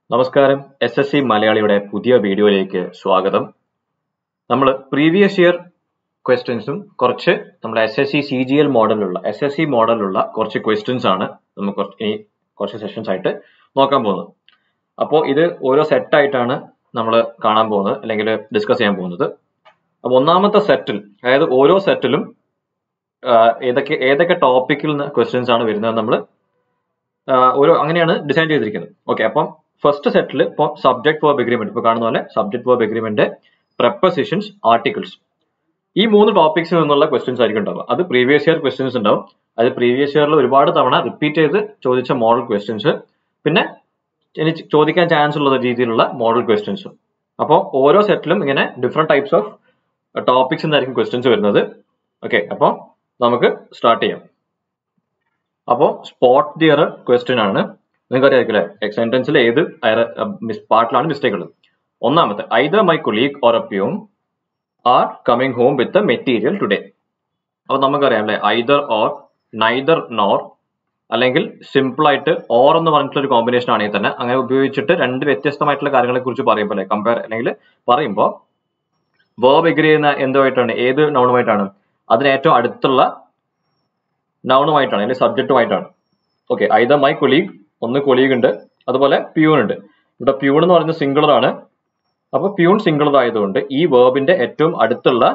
നമസ്കാരം S S C മലയാളിയുടെ പുതിയ വീഡിയോയിലേക്ക് സ്വാഗതം നമ്മൾ പ്രീവിയസ് ഇയർ ക്വസ്റ്റ്യൻസും കുറച്ച് നമ്മുടെ S S C C G L മോഡലുള്ള എസ് എസ് സി മോഡലുള്ള കുറച്ച് ക്വസ്റ്റ്യൻസ് ആണ് നമുക്ക് കുറച്ച് ഈ കുറച്ച് സെഷൻസ് ആയിട്ട് നോക്കാൻ പോകുന്നത് അപ്പോൾ ഇത് ഓരോ സെറ്റ് ആയിട്ടാണ് നമ്മൾ കാണാൻ പോകുന്നത് അല്ലെങ്കിൽ ഡിസ്കസ് ചെയ്യാൻ പോകുന്നത് അപ്പോൾ ഒന്നാമത്തെ സെറ്റിൽ അതായത് ഓരോ സെറ്റിലും ഏതൊക്കെ ഏതൊക്കെ ടോപ്പിക്കിൽ നിന്ന് ക്വസ്റ്റ്യൻസ് ആണ് വരുന്നത് നമ്മൾ ഓരോ അങ്ങനെയാണ് ഡിസൈൻ ചെയ്തിരിക്കുന്നത് ഓക്കെ അപ്പം ഫസ്റ്റ് സെറ്റിൽ ഇപ്പോൾ സബ്ജക്ട് വേർബ് എഗ്രിമെന്റ് ഇപ്പോൾ കാണുന്ന പോലെ subject verb agreement prepositions articles ഈ മൂന്ന് ടോപ്പിക്സിൽ നിന്നുള്ള ക്വസ്റ്റ്യൻസ് ആയിരിക്കും ഉണ്ടാവുക അത് പ്രീവിയസ് ഇയർ ക്വസ്റ്റ്യൻസ് ഉണ്ടാവും അത് പ്രീവിയസ് ഇയറിൽ ഒരുപാട് തവണ റിപ്പീറ്റ് ചെയ്ത് ചോദിച്ച മോഡൽ ക്വസ്റ്റ്യൻസ് പിന്നെ ഇനി ചോദിക്കാൻ ചാൻസ് ഉള്ള രീതിയിലുള്ള മോഡൽ ക്വസ്റ്റ്യൻസും അപ്പോൾ ഓരോ സെറ്റിലും ഇങ്ങനെ ഡിഫറെന്റ് ടൈപ്സ് ഓഫ് ടോപ്പിക്സ് എന്നായിരിക്കും ക്വസ്റ്റ്യൻസ് വരുന്നത് ഓക്കെ അപ്പോൾ നമുക്ക് സ്റ്റാർട്ട് ചെയ്യാം അപ്പോൾ സ്പോട്ട് ദിയർ ക്വസ്റ്റ്യൻ ആണ് നിങ്ങൾക്ക് അറിയാം സെന്റൻസിൽ ഏത് പാർട്ടിലാണ് മിസ്റ്റേക്ക് ഉള്ളത് ഒന്നാമത്തെ either my colleague or a peon are coming home with material today അപ്പൊ നമുക്കറിയാം അല്ലെ ഐദർ ഓർ നൈദർ നോർ അല്ലെങ്കിൽ സിമ്പിൾ ആയിട്ട് ഓർ എന്ന് പറഞ്ഞിട്ടുള്ള ഒരു കോമ്പിനേഷൻ ആണെങ്കിൽ തന്നെ അങ്ങനെ ഉപയോഗിച്ചിട്ട് രണ്ട് വ്യത്യസ്തമായിട്ടുള്ള കാര്യങ്ങളെ കുറിച്ച് പറയുമ്പോൾ കമ്പയർ അല്ലെങ്കിൽ പറയുമ്പോൾ വേർബ് എഗ്രി ചെയ്യുന്ന എന്തുമായിട്ടാണ് ഏത് നൗണുമായിട്ടാണ് അതിന് ഏറ്റവും അടുത്തുള്ള നൗണുമായിട്ടാണ് അല്ലെങ്കിൽ സബ്ജക്റ്റുമായിട്ടാണ് ഓക്കെ ഐദർ മൈ കൊലീഗ് ഒന്ന് കൊലീഗ് ഉണ്ട് അതുപോലെ പ്യൂൺ ഉണ്ട് ഇവിടെ പ്യൂൺ എന്ന് പറയുന്നത് സിംഗിളർ ആണ് അപ്പൊ പ്യൂൺ സിംഗിളർ ആയതുകൊണ്ട് ഈ വേർബിന്റെ ഏറ്റവും അടുത്തുള്ള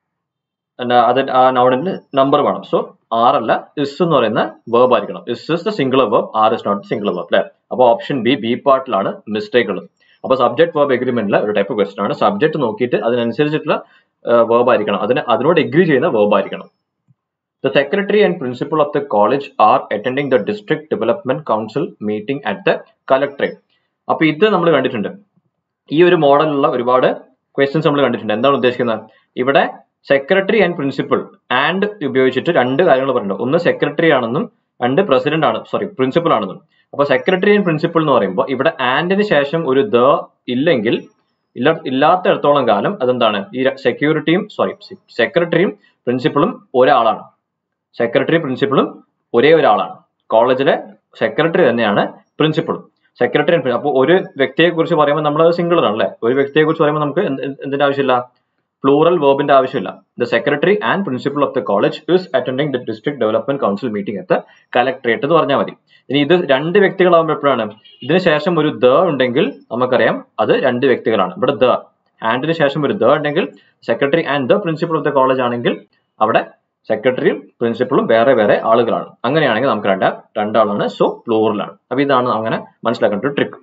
അത് ആ നൗണിന്റെ നമ്പർ വേണം സോ ആർ അല്ല ഇസ് എന്ന് പറയുന്ന വേർബ് ആയിരിക്കണം is is the singular verb are is not singular verb അല്ലെ അപ്പൊ ഓപ്ഷൻ ബി ബി പാർട്ടിലാണ് മിസ്റ്റേക്ക് ഉള്ളത് അപ്പൊ സബ്ജക്ട് വേർബ് എഗ്രിമെന്റിലെ ഒരു ടൈപ്പ് ക്വസ്റ്റൻ ആണ് സബ്ജക്ട് നോക്കിയിട്ട് അതിനനുസരിച്ചിട്ടുള്ള വേർബ് ആയിരിക്കണം അതിന് അതിനോട് എഗ്രി ചെയ്യുന്ന വേർബ് ആയിരിക്കണം The secretary and principal of the college are attending the district development council meeting at the collectorate. അപ്പൊ ഇത് നമ്മൾ കണ്ടിട്ടുണ്ട് ഈ ഒരു മോഡലുള്ള ഒരുപാട് ക്വസ്റ്റ്യൻസ് നമ്മൾ കണ്ടിട്ടുണ്ട് എന്താണ് ഉദ്ദേശിക്കുന്നത് ഇവിടെ സെക്രട്ടറി ആൻഡ് പ്രിൻസിപ്പൽ ആൻഡ് ഉപയോഗിച്ചിട്ട് രണ്ട് കാര്യങ്ങൾ പറയുന്നുണ്ട് ഒന്ന് സെക്രട്ടറി ആണെന്നും രണ്ട് പ്രസിഡന്റ് ആണ് സോറി പ്രിൻസിപ്പൽ ആണെന്നും അപ്പൊ സെക്രട്ടറി ആൻഡ് പ്രിൻസിപ്പൽ എന്ന് പറയുമ്പോൾ ഇവിടെ ആൻഡിന് ശേഷം ഒരു ദ ഇല്ലെങ്കിൽ ഇല്ല ഇല്ലാത്തിടത്തോളം കാലം അതെന്താണ് ഈ സെക്യൂരിറ്റിയും സോറി സെക്രട്ടറിയും പ്രിൻസിപ്പളും ഒരാളാണ് സെക്രട്ടറി പ്രിൻസിപ്പളും ഒരേ ഒരാളാണ് കോളേജിലെ സെക്രട്ടറി തന്നെയാണ് പ്രിൻസിപ്പളും സെക്രട്ടറി അപ്പോൾ ഒരു വ്യക്തിയെ കുറിച്ച് പറയുമ്പോൾ നമ്മൾ സിംഗിളർ ആണല്ലേ ഒരു വ്യക്തിയെ കുറിച്ച് പറയുമ്പോൾ നമുക്ക് എന്തിന്റെ ആവശ്യമില്ല പ്ലൂറൽ വേർബിന്റെ ആവശ്യമില്ല the secretary and principal of the college is attending the district development council meeting at collectorate എന്ന് പറഞ്ഞാൽ മതി ഇനി ഇത് രണ്ട് വ്യക്തികളാകുമ്പോൾ എപ്പോഴാണ് ഇതിന് ശേഷം ഒരു ദ ഉണ്ടെങ്കിൽ നമുക്കറിയാം അത് രണ്ട് വ്യക്തികളാണ് ഇവിടെ ദ ആൻഡിന് ശേഷം ഒരു ദ ഉണ്ടെങ്കിൽ secretary and the principal of the college ആണെങ്കിൽ അവിടെ സെക്രട്ടറിയും പ്രിൻസിപ്പളും വേറെ വേറെ ആളുകളാണ് അങ്ങനെയാണെങ്കിൽ നമുക്ക് രണ്ട് രണ്ടാളാണ് സോ പ്ലൂറലാണ് അപ്പൊ ഇതാണ് അങ്ങനെ മനസ്സിലാക്കേണ്ട ഒരു trick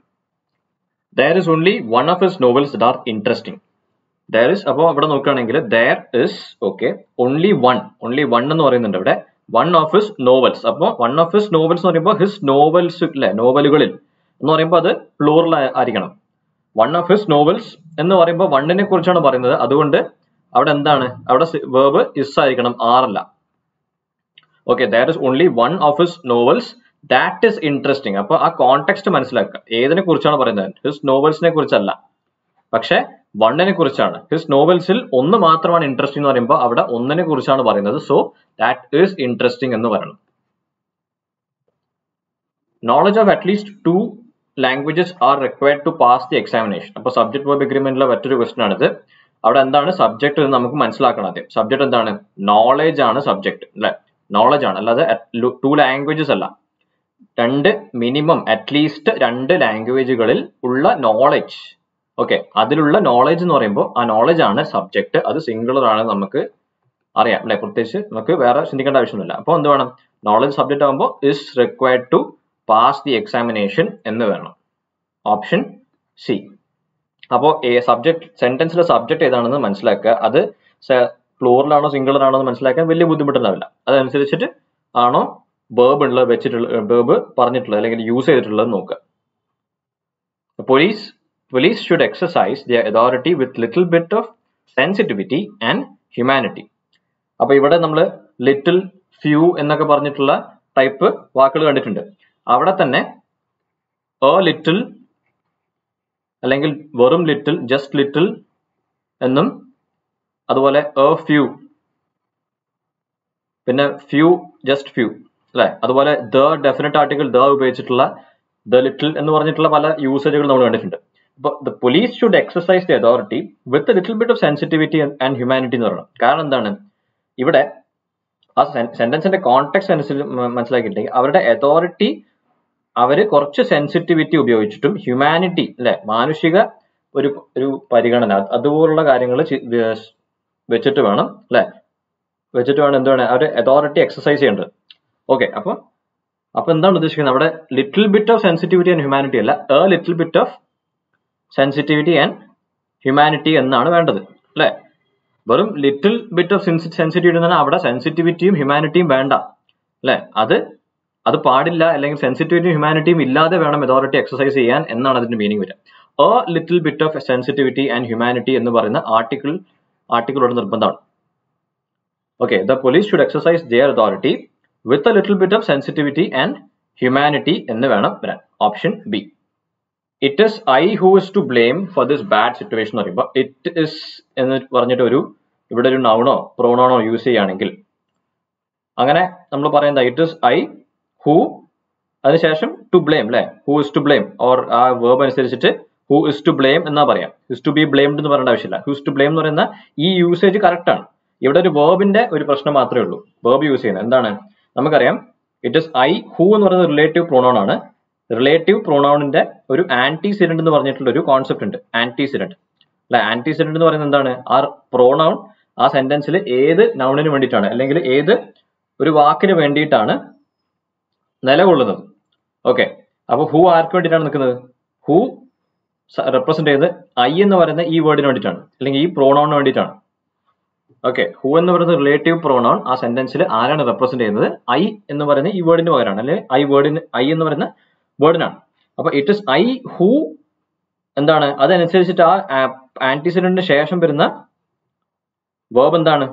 there is only one of his novels that are interesting there is അപ്പോൾ ഇവിടെ നോക്കുകയാണെങ്കിൽ there is okay only one only one എന്ന് പറയുന്നുണ്ട് ഇവിടെ വൺ ഓഫ് ഹിസ് നോവൽസ് അപ്പോൾ വൺ ഓഫ് ഹിസ് നോവൽസ് എന്ന് പറയുമ്പോൾ ഹിസ് നോവൽസ് അല്ലെ നോവലുകളിൽ എന്ന് പറയുമ്പോൾ അത് പ്ലൂറൽ ആയിരിക്കണം വൺ ഓഫ് ഹിസ് നോവൽസ് എന്ന് പറയുമ്പോൾ വണ്ണിനെ കുറിച്ചാണ് പറയുന്നത് അതുകൊണ്ട് അവിടെ എന്താണ് അവിടെ വേർബ് ഇസ് ആയിരിക്കണം ആർ അല്ല okay that is only one of his novels that is interesting അപ്പൊ ആ കോണ്ടെക്സ്റ്റ് മനസ്സിലാക്കുക ഏതിനെ കുറിച്ചാണ് പറയുന്നത് ഹിസ് നോവൽസിനെ കുറിച്ചല്ല പക്ഷെ വണ്ണിനെ കുറിച്ചാണ് ഹിസ് നോവൽസിൽ ഒന്ന് മാത്രമാണ് ഇൻട്രസ്റ്റിംഗ് എന്ന് പറയുമ്പോൾ അവിടെ ഒന്നിനെ കുറിച്ചാണ് പറയുന്നത് സോ ദാറ്റ് ഈസ് ഇൻട്രസ്റ്റിംഗ് എന്ന് പറയണം knowledge of at least two languages are required to pass the examination അപ്പൊ സബ്ജക്ട് വേർബ് എഗ്രിമെന്റിലെ മറ്റൊരു ക്വസ്റ്റൻ ആണിത് അവിടെ എന്താണ് സബ്ജക്ട് എന്ന് നമുക്ക് മനസ്സിലാക്കണം ആദ്യം സബ്ജക്ട് എന്താണ് നോളേജ് ആണ് സബ്ജക്ട് അല്ലെ നോളജ് ആണ് അല്ലാതെ ടു ലാംഗ്വേജസ് അല്ല രണ്ട് മിനിമം അറ്റ്ലീസ്റ്റ് രണ്ട് ലാംഗ്വേജുകളിൽ ഉള്ള നോളജ് ഓക്കെ അതിലുള്ള നോളജ് എന്ന് പറയുമ്പോൾ ആ നോളജ് ആണ് സബ്ജക്ട് അത് സിംഗുലർ ആണ് നമുക്ക് അറിയാം അല്ലെ പ്രത്യേകിച്ച് നമുക്ക് വേറെ ചിന്തിക്കേണ്ട ആവശ്യമൊന്നുമില്ല അപ്പോൾ എന്ത് വേണം നോളജ് സബ്ജക്ട് ആകുമ്പോൾ is required to pass the examination എന്ന് വേണം ഓപ്ഷൻ സി അപ്പോൾ സബ്ജക്ട് സെന്റൻസിലെ സബ്ജക്ട് ഏതാണെന്ന് മനസ്സിലാക്കുക അത് പ്ലൂറലാണോ സിംഗിളർ ആണോ എന്ന് മനസ്സിലാക്കാൻ വലിയ ബുദ്ധിമുട്ടുണ്ടാവില്ല അതനുസരിച്ചിട്ട് ആണോ വേർബ് ഉള്ളത് വെച്ചിട്ടുള്ള വേർബ് പറഞ്ഞിട്ടുള്ളത് അല്ലെങ്കിൽ യൂസ് ചെയ്തിട്ടുള്ളത് നോക്കുക police police should exercise the authority with little bit of sensitivity and humanity അപ്പൊ ഇവിടെ നമ്മൾ ലിറ്റിൽ ഫ്യൂ എന്നൊക്കെ പറഞ്ഞിട്ടുള്ള ടൈപ്പ് വാക്കുകൾ കണ്ടിട്ടുണ്ട് അവിടെ തന്നെ എ ലിറ്റിൽ അല്ലെങ്കിൽ വെറും ലിറ്റിൽ ജസ്റ്റ് ലിറ്റിൽ എന്നും അതുപോലെ എ ഫ്യൂ പിന്നെ ഫ്യൂ ജസ്റ്റ് ഫ്യൂ അല്ലെ അതുപോലെ ദ ഡെഫിനറ്റ് ആർട്ടിക്കിൾ ദ ഉപയോഗിച്ചിട്ടുള്ള ദ ലിറ്റിൽ എന്ന് പറഞ്ഞിട്ടുള്ള പല യൂസേജുകൾ നമ്മൾ കണ്ടിട്ടുണ്ട് അപ്പൊ the police should exercise the authority with little bit of sensitivity and humanity എന്ന് പറയണം കാരണം എന്താണ് ഇവിടെ ആ സെന്റൻസിന്റെ കോണ്ടെക്സ്റ്റ് അനുസരിച്ച് മനസ്സിലാക്കിയിട്ടുണ്ടെങ്കിൽ അവരുടെ അതോറിറ്റി അവര് കുറച്ച് സെൻസിറ്റിവിറ്റി ഉപയോഗിച്ചിട്ടും ഹ്യൂമാനിറ്റി അല്ലെ മാനുഷിക ഒരു ഒരു പരിഗണന അതുപോലുള്ള കാര്യങ്ങൾ വെച്ചിട്ട് വേണം അല്ലെ വെച്ചിട്ട് വേണം എന്താണ് അവർ അതോറിറ്റി എക്സസൈസ് ചെയ്യേണ്ടത് ഓക്കെ അപ്പൊ അപ്പൊ എന്താണ് ഉദ്ദേശിക്കുന്നത് അവിടെ little bit of sensitivity and humanity അല്ല a little bit of sensitivity and humanity എന്നാണ് വേണ്ടത് അല്ലെ വെറും ലിറ്റിൽ ബിറ്റ് ഓഫ് സെൻസിറ്റിവിറ്റി എന്ന് അവിടെ സെൻസിറ്റിവിറ്റിയും ഹ്യൂമാനിറ്റിയും വേണ്ട അല്ലെ അത് അത് പാടില്ല അല്ലെങ്കിൽ സെൻസിറ്റിവിറ്റിയും ഹ്യൂമാനിറ്റിയും ഇല്ലാതെ വേണം അതോറിറ്റി എക്സസൈസ് ചെയ്യാൻ എന്നാണ് അതിന്റെ മീനിങ് വരിക a little bit of sensitivity and humanity എന്ന് പറയുന്ന ആർട്ടിക്കിൾ ആർട്ടിക്കിളോട് നിർബന്ധമാണ് okay the police should exercise their authority with a little bit of sensitivity and humanity എന്ന് വേണം വരാൻ option B it is I who is to blame for this bad situation എന്ന് പറയുമ്പോൾ it is എന്ന് പറഞ്ഞിട്ട് ഒരു ഇവിടെ ഒരു നൗണോ പ്രോണോണോ യൂസ് ചെയ്യുകയാണെങ്കിൽ അങ്ങനെ നമ്മൾ പറയുന്നത് ഇറ്റ് ഇസ് ഐ ഹൂ അതിനുശേഷം ടു ബ്ലെയിം അല്ലെ who is to blame or ആ വേർബ് അനുസരിച്ചിട്ട് ഹൂ ഇസ് ടു ബ്ലെയിം എന്നാ പറയാം ഇസ് ടു ബി ബ്ലെയിംഡ് എന്ന് പറയേണ്ട ആവശ്യമില്ല ഹൂ ഇസ് ടു ബ്ലെയിം എന്ന് പറയുന്ന ഈ യൂസേജ് കറക്റ്റ് ആണ് ഇവിടെ ഒരു വേർബിന്റെ ഒരു പ്രശ്നം മാത്രമേ ഉള്ളൂ വേർബ് യൂസ് ചെയ്യുന്നത് എന്താണ് നമുക്കറിയാം ഇറ്റ് ഇസ് ഐ ഹൂ എന്ന് പറയുന്നത് റിലേറ്റീവ് പ്രൊണൗൺ ആണ് റിലേറ്റീവ് പ്രൊണൗണിന്റെ ഒരു ആന്റിസിഡന്റ് എന്ന് പറഞ്ഞിട്ടുള്ള ഒരു കോൺസെപ്റ്റ് ഉണ്ട് ആന്റിസിഡന്റ് അല്ലെ ആന്റിസിഡന്റ് എന്ന് പറയുന്നത് എന്താണ് ആ പ്രൊണൗൺ ആ സെന്റൻസിൽ ഏത് നൗണിന് വേണ്ടിയിട്ടാണ് അല്ലെങ്കിൽ ഏത് ഒരു വാക്കിന് വേണ്ടിയിട്ടാണ് നിലകൊള്ളുന്നത് ഓക്കെ അപ്പൊ ഹൂ ആർക്ക് വേണ്ടിയിട്ടാണ് നിൽക്കുന്നത് ഹൂ റെപ്രസെന്റ് ചെയ്ത് ഐ എന്ന് പറയുന്ന ഈ വേർഡിന് വേണ്ടിയിട്ടാണ് അല്ലെങ്കിൽ ഈ പ്രോണൗണിന് വേണ്ടിയിട്ടാണ് ഓക്കെ ഹൂ എന്ന് പറയുന്ന റിലേറ്റീവ് പ്രോണൗൺ ആ സെന്റൻസിൽ ആരാണ് റെപ്രസെന്റ് ചെയ്യുന്നത് ഐ എന്ന് പറയുന്ന ഈ വേർഡിന് പകരമാണ് അല്ലെങ്കിൽ ഐ വേർഡിന് ഐ എന്ന് പറയുന്ന വേർഡിനാണ് അപ്പൊ ഇറ്റ് ഇസ് ഐ ഹൂ എന്താണ് അതനുസരിച്ചിട്ട് ആ ആന്റിസിഡന്റിന് ശേഷം വരുന്ന വേർബ് എന്താണ്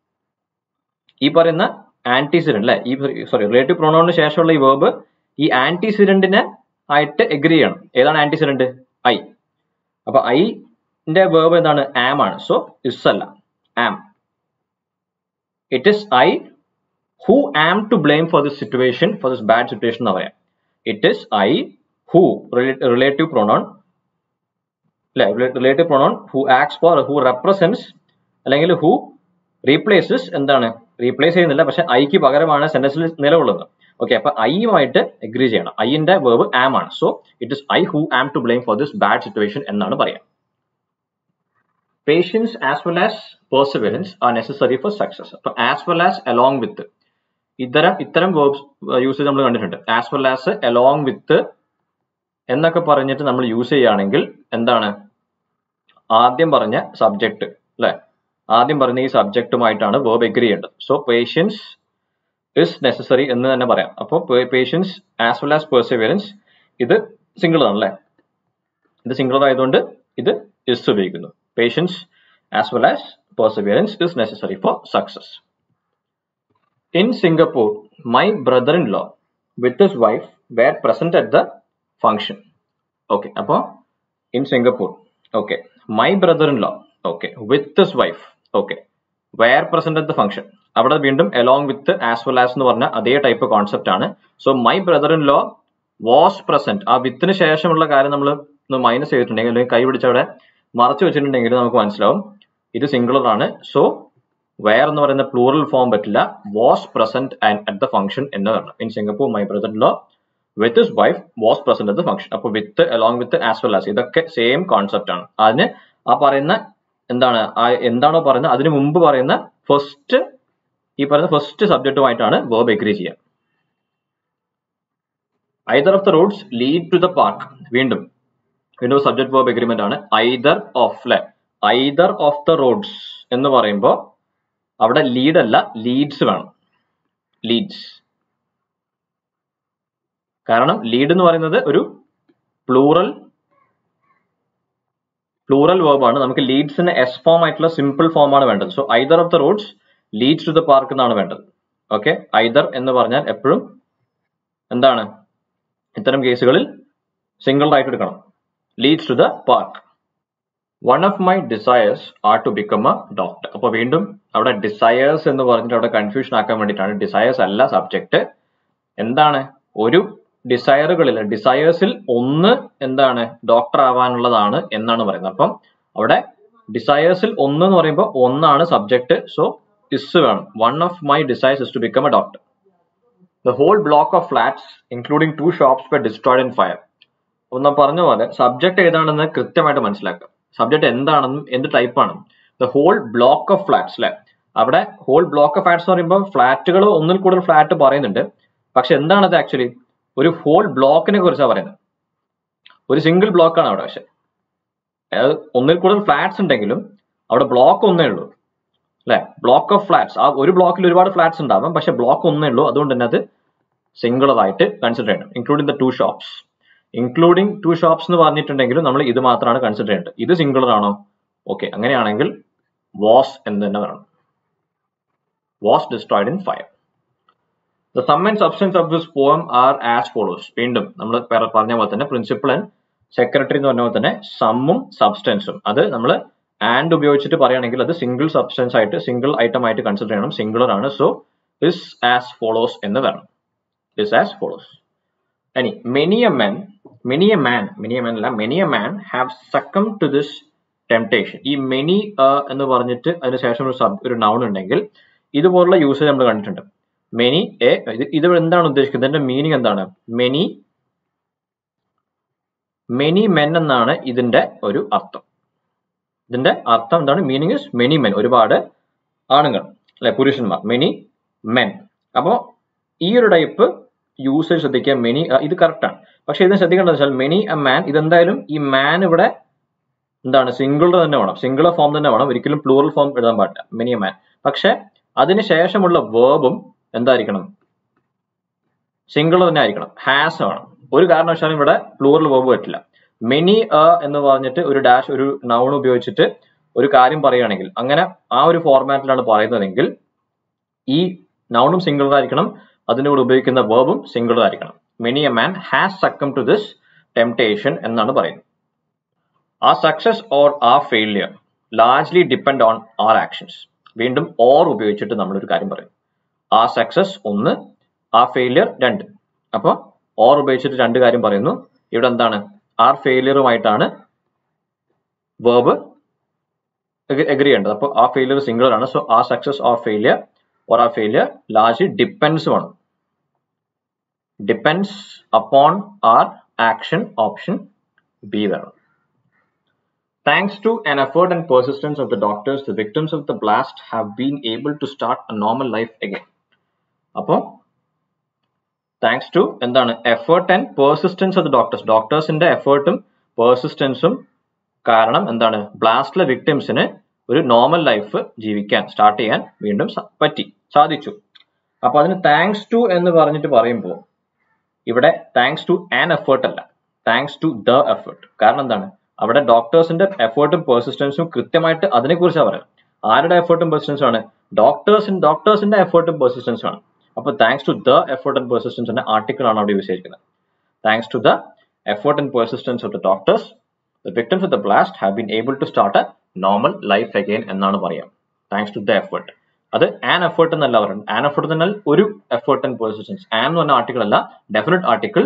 ഈ പറയുന്ന ആന്റിസിഡന്റ് അല്ലെ ഈ സോറി റിലേറ്റീവ് പ്രൊണൗണിന് ശേഷമുള്ള ഈ വേർബ് ഈ ആന്റിസിഡന്റിനെ ആയിട്ട് എഗ്രി ചെയ്യണം ഏതാണ് ആന്റിസിഡന്റ് ഐ അപ്പൊ ഐന്റെ വേർബ് എന്താണ് ആം ആണ് സോ ഇസ് അല്ല am it is I who am to blame for this situation for this bad situation എന്ന് പറയാം it is I who relative pronoun അല്ലെ relative pronoun who acts for who represents അല്ലെങ്കിൽ who replaces എന്താണ് replace ചെയ്യുന്നില്ല പക്ഷെ ഐക്ക് പകരമാണ് സെന്റൻസിൽ നിലകൊള്ളുന്നത് ഓക്കെ അപ്പൊ ഐയുമായിട്ട് എഗ്രി ചെയ്യണം ഐന്റെ വേർബ് ആം ആണ് so it is I who am to blame for this bad situation എന്നാണ് പറയാം patience as well as perseverance are necessary for success അപ്പൊ as well as along with ഇത്തരം ഇത്തരം വേർബ്സ് യൂസ് നമ്മൾ കണ്ടിട്ടുണ്ട് as well as along with എന്നൊക്കെ പറഞ്ഞിട്ട് നമ്മൾ യൂസ് ചെയ്യുകയാണെങ്കിൽ എന്താണ് ആദ്യം പറഞ്ഞ സബ്ജക്ട് അല്ലെ ആദ്യം പറഞ്ഞ ഈ സബ്ജക്റ്റുമായിട്ടാണ് വേർബ് എഗ്രി ചെയ്യേണ്ടത് സോ പേഷ്യൻസ് ഇസ് നെസസറി എന്ന് തന്നെ പറയാം അപ്പോൾ patience as well as perseverance ഇത് സിംഗിൾ ആണ് അല്ലേ ഇത് സിംഗിൾ ആയതുകൊണ്ട് ഇത് ഇസ് ഉപയോഗിക്കുന്നു patience as well as perseverance is necessary for success in Singapore my brother in law with his wife were present at the function okay അപ്പോൾ in Singapore okay my brother in law okay with his wife okay were present at the function അവിടെ വീണ്ടും along with as well as എന്ന് പറഞ്ഞ അതേ type concept ആണ് so my brother in law was present ആ വിത്തിന് ശേഷമുള്ള കാര്യം നമ്മൾ ഒന്ന് മൈനസ് ചെയ്തിട്ടുണ്ടെങ്കിൽ അല്ലെങ്കിൽ കൈ പിടിച്ച് അവിടെ മറച്ചു വെച്ചിട്ടുണ്ടെങ്കിൽ നമുക്ക് മനസ്സിലാവും ഇത് സിംഗുലർ ആണ് സോ വെയർ എന്ന് പറയുന്ന പ്ലൂറൽ ഫോം പറ്റില്ല was present at the function എന്ന് പറഞ്ഞു in Singapore my brother in law with his wife was present at the function അപ്പൊ with along with as well as ഇതൊക്കെ സെയിം കോൺസെപ്റ്റ് ആണ് അതിന് ആ പറയുന്ന എന്താണ് എന്താണോ പറയുന്നത് അതിന് മുമ്പ് പറയുന്ന ഫസ്റ്റ് ഈ പറയുന്ന ഫസ്റ്റ് സബ്ജക്റ്റുമായിട്ടാണ് വേർബ് എഗ്രി ചെയ്യുക either of the roads lead to the park വീണ്ടും വീണ്ടും സബ്ജക്ട് വേർബ് എഗ്രിമെന്റ് ആണ് ഐദർ ഓഫ് ലെ ഐദർ ഓഫ് ദ റോഡ്സ് എന്ന് പറയുമ്പോൾ അവിടെ ലീഡ് അല്ല ലീഡ്സ് വേണം ലീഡ്സ് കാരണം ലീഡ് എന്ന് പറയുന്നത് ഒരു പ്ലൂറൽ പ്ലൂറൽ വേർബ് ആണ് നമുക്ക് ലീഡ്സിന് എസ് ഫോം ആയിട്ടുള്ള സിമ്പിൾ ഫോം ആണ് വേണ്ടത് so either of the roads leads to the park എന്നാണ് വേണ്ടത് ഓക്കെ ഐദർ എന്ന് പറഞ്ഞാൽ എപ്പോഴും എന്താണ് ഇത്തരം കേസുകളിൽ സിംഗിൾ ആയിട്ട് എടുക്കണം leads to the park one of my desires are to become a doctor അപ്പൊ വീണ്ടും അവിടെ ഡിസയേഴ്സ് എന്ന് പറഞ്ഞിട്ട് അവിടെ കൺഫ്യൂഷൻ ആക്കാൻ വേണ്ടിയിട്ടാണ് ഡിസയേഴ്സ് അല്ല സബ്ജക്ട് എന്താണ് ഒരു ഡിസയറുകളിൽ ഡിസയേഴ്സിൽ ഒന്ന് എന്താണ് ഡോക്ടർ ആവാനുള്ളതാണ് എന്നാണ് പറയുന്നത് അപ്പം അവിടെ ഡിസയേഴ്സിൽ ഒന്ന് എന്ന് പറയുമ്പോൾ ഒന്നാണ് സബ്ജക്ട് സോ ഇസ് വേണം one of my desires is to become a doctor the whole block of flats including two shops were destroyed in fire ഒന്ന് പറഞ്ഞ പോലെ സബ്ജക്ട് ഏതാണെന്ന് കൃത്യമായിട്ട് മനസ്സിലാക്കുക സബ്ജക്ട് എന്താണെന്നും എന്ത് ടൈപ്പാണ് the whole block of flats അല്ലെ അവിടെ ഹോൾ ബ്ലോക്ക് ഓഫ് ഫ്ലാറ്റ്സ് എന്ന് പറയുമ്പോൾ ഫ്ലാറ്റുകൾ ഒന്നിൽ കൂടുതൽ ഫ്ലാറ്റ് പറയുന്നുണ്ട് പക്ഷെ എന്താണത് ആക്ച്വലി ഒരു ഹോൾ ബ്ലോക്കിനെ കുറിച്ചാണ് പറയുന്നത് ഒരു സിംഗിൾ ബ്ലോക്കാണ് അവിടെ പക്ഷെ അതായത് ഒന്നിൽ കൂടുതൽ ഫ്ലാറ്റ്സ് ഉണ്ടെങ്കിലും അവിടെ ബ്ലോക്ക് ഒന്നേ ഉള്ളൂ അല്ലെ ബ്ലോക്ക് ഓഫ് ഫ്ലാറ്റ്സ് ആ ഒരു ബ്ലോക്കിൽ ഒരുപാട് ഫ്ലാറ്റ്സ് ഉണ്ടാവാം പക്ഷെ ബ്ലോക്ക് ഒന്നേ ഉള്ളൂ അതുകൊണ്ട് തന്നെ അത് സിംഗിളർ ആയിട്ട് കൺസിഡർ ചെയ്യണം including the two shops including two shops എന്ന് പറഞ്ഞിട്ടുണ്ടെങ്കിലും നമ്മൾ ഇത് മാത്രമാണ് കൺസിഡർ ചെയ്യേണ്ടത് ഇത് സിംഗിളർ ആണോ ഓക്കെ അങ്ങനെയാണെങ്കിൽ വാസ് എന്ന് തന്നെ പറയണം was destroyed in fire the sum and substance of this poem are as follows വീണ്ടും നമ്മൾ പറഞ്ഞ പോലെ തന്നെ പ്രിൻസിപ്പൽ ആൻഡ് സെക്രട്ടറി എന്ന് പറഞ്ഞ പോലെ തന്നെ സമ്മും സബ്സ്റ്റൻസും അത് നമ്മൾ ആൻഡ് ഉപയോഗിച്ചിട്ട് പറയുകയാണെങ്കിൽ അത് സിംഗിൾ സബ്സ്റ്റൻസ് ആയിട്ട് സിംഗിൾ ഐറ്റം ആയിട്ട് കൺസിഡർ ചെയ്യണം സിംഗുലർ ആണ് സോ ഇസ് ആസ് ഫോളോസ് എന്ന് വരണം ഇസ് ആസ് ഫോളോസ് ഇനി many a men many a man many a man അല്ല many a man have succumb to this temptation ഈ മെനി എന്ന് പറഞ്ഞിട്ട് അതിനുശേഷം ഒരു സബ് ഒരു നൗൺ ഉണ്ടെങ്കിൽ ഇതുപോലുള്ള യൂസേജ് നമ്മൾ കണ്ടിട്ടുണ്ട് മെനി എ ഇത് ഇത് എന്താണ് ഉദ്ദേശിക്കുന്നത് ഇതിന്റെ മീനിങ് എന്താണ് മെനി മെനി മെൻ എന്നാണ് ഇതിന്റെ ഒരു അർത്ഥം ഇതിന്റെ അർത്ഥം എന്താണ് മീനിങ് ഇസ് മെനി മെൻ ഒരുപാട് ആണുങ്ങൾ അല്ലെ പുരുഷന്മാർ മെനി മെൻ അപ്പോ ഈ ഒരു ടൈപ്പ് യൂസേജ് ശ്രദ്ധിക്കുക മെനി ഇത് കറക്റ്റ് ആണ് പക്ഷെ ഇതിനെ ശ്രദ്ധിക്കേണ്ടത് വെച്ചാൽ മെനി എ മാൻ ഇതെന്തായാലും ഈ മാൻ ഇവിടെ എന്താണ് സിംഗിൾ തന്നെ വേണം സിംഗിളർ ഫോം തന്നെ വേണം ഒരിക്കലും പ്ലൂറൽ ഫോം എഴുതാൻ പാടില്ല മെനി എ മാൻ പക്ഷെ അതിന് ശേഷമുള്ള വേർബും എന്തായിരിക്കണം സിംഗിൾ തന്നെ ആയിരിക്കണം ഹാസ് വേണം ഒരു കാരണവശാലും ഇവിടെ പ്ലൂറൽ വേർബ് പറ്റില്ല മെനി എ എന്ന് പറഞ്ഞിട്ട് ഒരു ഡാഷ് ഒരു നൗൺ ഉപയോഗിച്ചിട്ട് ഒരു കാര്യം പറയുകയാണെങ്കിൽ അങ്ങനെ ആ ഒരു ഫോർമാറ്റിലാണ് പറയുന്നതെങ്കിൽ ഈ നൗണും സിംഗിൾ ആയിരിക്കണം അതിന്റെ കൂടെ ഉപയോഗിക്കുന്ന വേർബും സിംഗിൾ ആയിരിക്കണം many a man has succumb to this temptation എന്നാണ് പറയുന്നത് a success or a failure largely depend on our actions വീണ്ടും ഓർ ഉപയോഗിച്ചിട്ട് നമ്മൾ ഒരു കാര്യം പറയും ആ സക്സസ് ഒന്ന് ആ ഫെയിലിയർ രണ്ട് അപ്പോൾ ഓർ ഉപയോഗിച്ചിട്ട് രണ്ട് കാര്യം പറയുന്നു ഇവിടെ എന്താണ് ആർ ഫെയിലിയറുമായിട്ടാണ് വേർബ് എഗ്രി ചെയ്യേണ്ടത് അപ്പോൾ ആ ഫെയിലിയർ സിംഗിളർ ആണ് so a success or failure or a failure largely depends വേണം depends upon our action option B വേണം Thanks to an effort and persistence of the doctors, the victims of the blast have been able to start a normal life again. അപ്പോൾ thanks to എന്താണ് effort and persistence of the doctors ഡോക്ടേഴ്സിന്റെ എഫേർട്ടും പേഴ്സിസ്റ്റൻസും കാരണം എന്താണ് ബ്ലാസ്റ്റിലെ വിക്ടിംസിന് ഒരു normal life ജീവിക്കാൻ start ചെയ്യാൻ വീണ്ടും പറ്റി സാധിച്ചു അപ്പൊ അതിന് താങ്ക്സ് ടു എന്ന് പറഞ്ഞിട്ട് പറയുമ്പോൾ ഇവിടെ താങ്ക്സ് ടു ആൻ എഫേർട്ട് അല്ല താങ്ക്സ് ടു ദ എഫേർട്ട് കാരണം എന്താണ് അവിടെ ഡോക്ടേഴ്സിന്റെ എഫേർട്ടും പെർസിസ്റ്റൻസും കൃത്യമായിട്ട് അതിനെക്കുറിച്ചാണ് പറയുന്നത് ആരുടെ എഫേർട്ടും പെർസിസ്റ്റൻസും ആണ് ഡോക്ടേഴ്സിൻ ഡോക്ടേഴ്സിന്റെ എഫേർട്ടും പെർസിസ്റ്റൻസും ആണ് അപ്പൊ thanks to the effort and പെർസിസ്റ്റൻസിന്റെ ആർട്ടിക്കിൾ ആണ് അവിടെ യൂസ് ചെയ്തിരിക്കുന്നത് thanks to the effort and persistence of the doctors the victims of the blast have been able to start a normal life again എന്നാണ് പറയാം താങ്ക്സ് ടു ദ എഫേർട്ട് അത് an effort എന്നല്ല പറയുന്നത് an effort എന്നാൽ ഒരു effort and persistence an എന്ന് പറഞ്ഞ article അല്ല ഡെഫിനറ്റ് ആർട്ടിക്കിൾ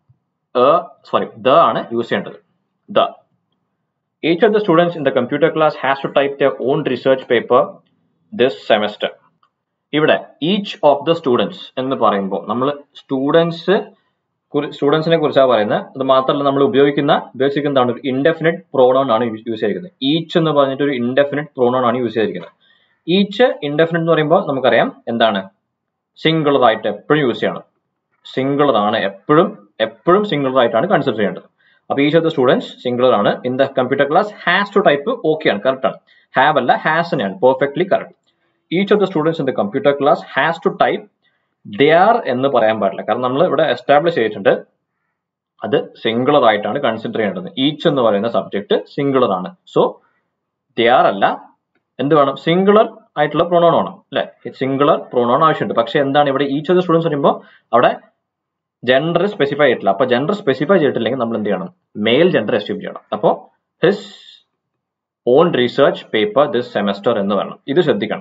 സോറി ദ ആണ് യൂസ് ചെയ്യേണ്ടത് the Each of the students in the computer class has to type their own research paper this semester. ഇവിടെ ഈച്ച് ഓഫ് ദ സ്റ്റുഡൻസ് എന്ന് പറയുമ്പോൾ നമ്മൾ students സ്റ്റുഡൻസിനെ കുറിച്ചാണ് പറയുന്നത് അത് മാത്രമല്ല നമ്മൾ ഉപയോഗിക്കുന്ന ഉപയോഗിച്ചിരിക്കുന്നതാണ് ഒരു ഇൻഡെഫിനിറ്റ് പ്രോണോൺ ആണ് യൂസ് ചെയ്തിരിക്കുന്നത് ഈച്ച് എന്ന് പറഞ്ഞിട്ട് ഒരു ഇൻഡെഫിനിറ്റ് പ്രോണോൺ ആണ് യൂസ് ചെയ്തിരിക്കുന്നത് ഈച്ച് ഇൻഡെഫിനിറ്റ് എന്ന് പറയുമ്പോൾ നമുക്കറിയാം എന്താണ് സിംഗിളർ ആയിട്ട് എപ്പോഴും യൂസ് ചെയ്യണം സിംഗിളർ ആണ് എപ്പോഴും എപ്പോഴും സിംഗിളർ ആയിട്ടാണ് കൺസിഡർ ചെയ്യേണ്ടത് അപ്പൊ each of the students singular ആണ് in the computer class has to type okay ആണ് കറക്റ്റ് ആണ് ഹാവ് അല്ല ഹാസ് തന്നെയാണ് perfectly correct each of the students in the computer class has to type they are എന്ന് പറയാൻ പാടില്ല കാരണം നമ്മൾ ഇവിടെ എസ്റ്റാബ്ലിഷ് ചെയ്തിട്ടുണ്ട് അത് സിംഗിളർ ആയിട്ടാണ് കൺസിഡർ ചെയ്യേണ്ടത് ഈച്ച് എന്ന് പറയുന്ന സബ്ജക്ട് സിംഗിളർ ആണ് സോ ദേ ആർ അല്ല എന്ത് വേണം സിംഗിളർ ആയിട്ടുള്ള പ്രൊണോൺ വേണം അല്ലെ സിംഗിളർ പ്രൊണോൺ ആവശ്യമുണ്ട് പക്ഷെ എന്താണ് ഇവിടെ ഈച്ച് ഓഫ് ദ സ്റ്റുഡൻസ് പറയുമ്പോൾ അവിടെ ജെൻഡർ സ്പെസിഫൈ ചെയ്തിട്ടില്ല അപ്പൊ ജെൻഡർ സ്പെസിഫൈ ചെയ്തിട്ടില്ലെങ്കിൽ നമ്മൾ എന്ത് ചെയ്യണം മെയിൽ ജെൻഡർ അസ്യൂം ചെയ്യണം അപ്പോൾ his own research paper this semester എന്ന് പറയണം ഇത് ശ്രദ്ധിക്കണം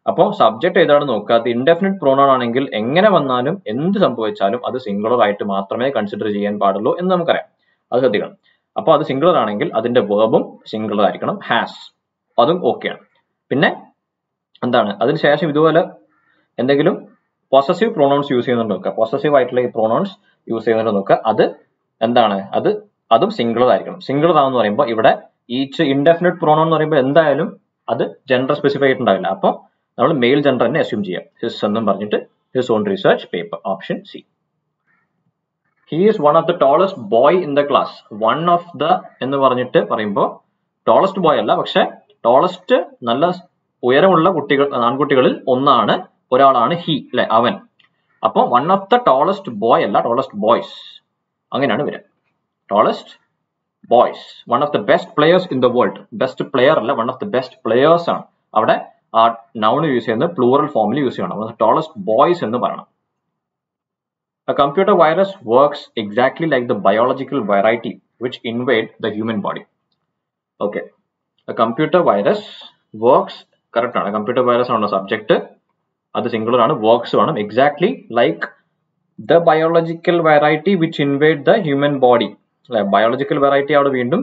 അപ്പോൾ സബ്ജക്ട് ഏതാണ് നോക്കുക അത് ഇൻഡെഫിനിറ്റ് പ്രോണൗൺ ആണെങ്കിൽ എങ്ങനെ വന്നാലും എന്ത് സംഭവിച്ചാലും അത് സിംഗുലർ ആയിട്ട് മാത്രമേ കൺസിഡർ ചെയ്യാൻ പാടുള്ളൂ എന്ന് നമുക്കറിയാം അത് ശ്രദ്ധിക്കണം അപ്പോൾ അത് സിംഗുലർ ആണെങ്കിൽ അതിന്റെ വേർബും സിംഗുലർ ആയിരിക്കണം ഹാസ് അതും ഓക്കെയാണ് പിന്നെ എന്താണ് അതിനുശേഷം ഇതുപോലെ എന്തെങ്കിലും പൊസസീവ് പ്രോണൗൺസ് യൂസ് ചെയ്യുന്നുണ്ട് നോക്കുക പൊസസീവ് ആയിട്ടുള്ള ഈ പ്രോണൗൺസ് യൂസ് ചെയ്യുന്നുണ്ട് നോക്കുക അത് എന്താണ് അത് അതും സിംഗിളർ ആയിരിക്കണം സിംഗിളർ ആണെന്ന് പറയുമ്പോൾ ഇവിടെ ഈച്ച് ഇൻഡെഫിനിറ്റ് പ്രോണൗൺ എന്ന് പറയുമ്പോൾ എന്തായാലും അത് ജെൻഡർ സ്പെസിഫൈ ആയിട്ടുണ്ടാവില്ല അപ്പോൾ നമ്മൾ മെയിൽ ജെൻഡർ തന്നെ അസ്യൂം ചെയ്യാം ഹിസ് എന്നും പറഞ്ഞിട്ട് his own research paper option C he is one of the tallest boy in the class one of the എന്ന് പറഞ്ഞിട്ട് പറയുമ്പോൾ ടോളസ്റ്റ് ബോയ് അല്ല പക്ഷെ ടോളസ്റ്റ് നല്ല ഉയരമുള്ള കുട്ടികൾ ആൺകുട്ടികളിൽ ഒന്നാണ് ഒരാളാണ് ഹി അല്ലെ അവൻ അപ്പോൾ one of the tallest boy അല്ല ടോളസ്റ്റ് ബോയ്സ് അങ്ങനെയാണ് വരിക tallest boys one of the best players in the world best player അല്ല one of the best players ആണ് അവിടെ ആ നൗൺ യൂസ് ചെയ്യുന്നത് പ്ലൂറൽ ഫോമിൽ യൂസ് ചെയ്യണം ടോളസ്റ്റ് ബോയ്സ് എന്ന് പറയണം A computer virus works exactly like the biological variety which invade the human body. Okay. A computer virus works correct ആണ് computer virus ആണ് സബ്ജക്ട് അത് സിംഗുലർ ആണ് വർക്ക്സ് ആണ് exactly like the biological variety which invade the human body അല്ലെ biological variety അവിടെ വീണ്ടും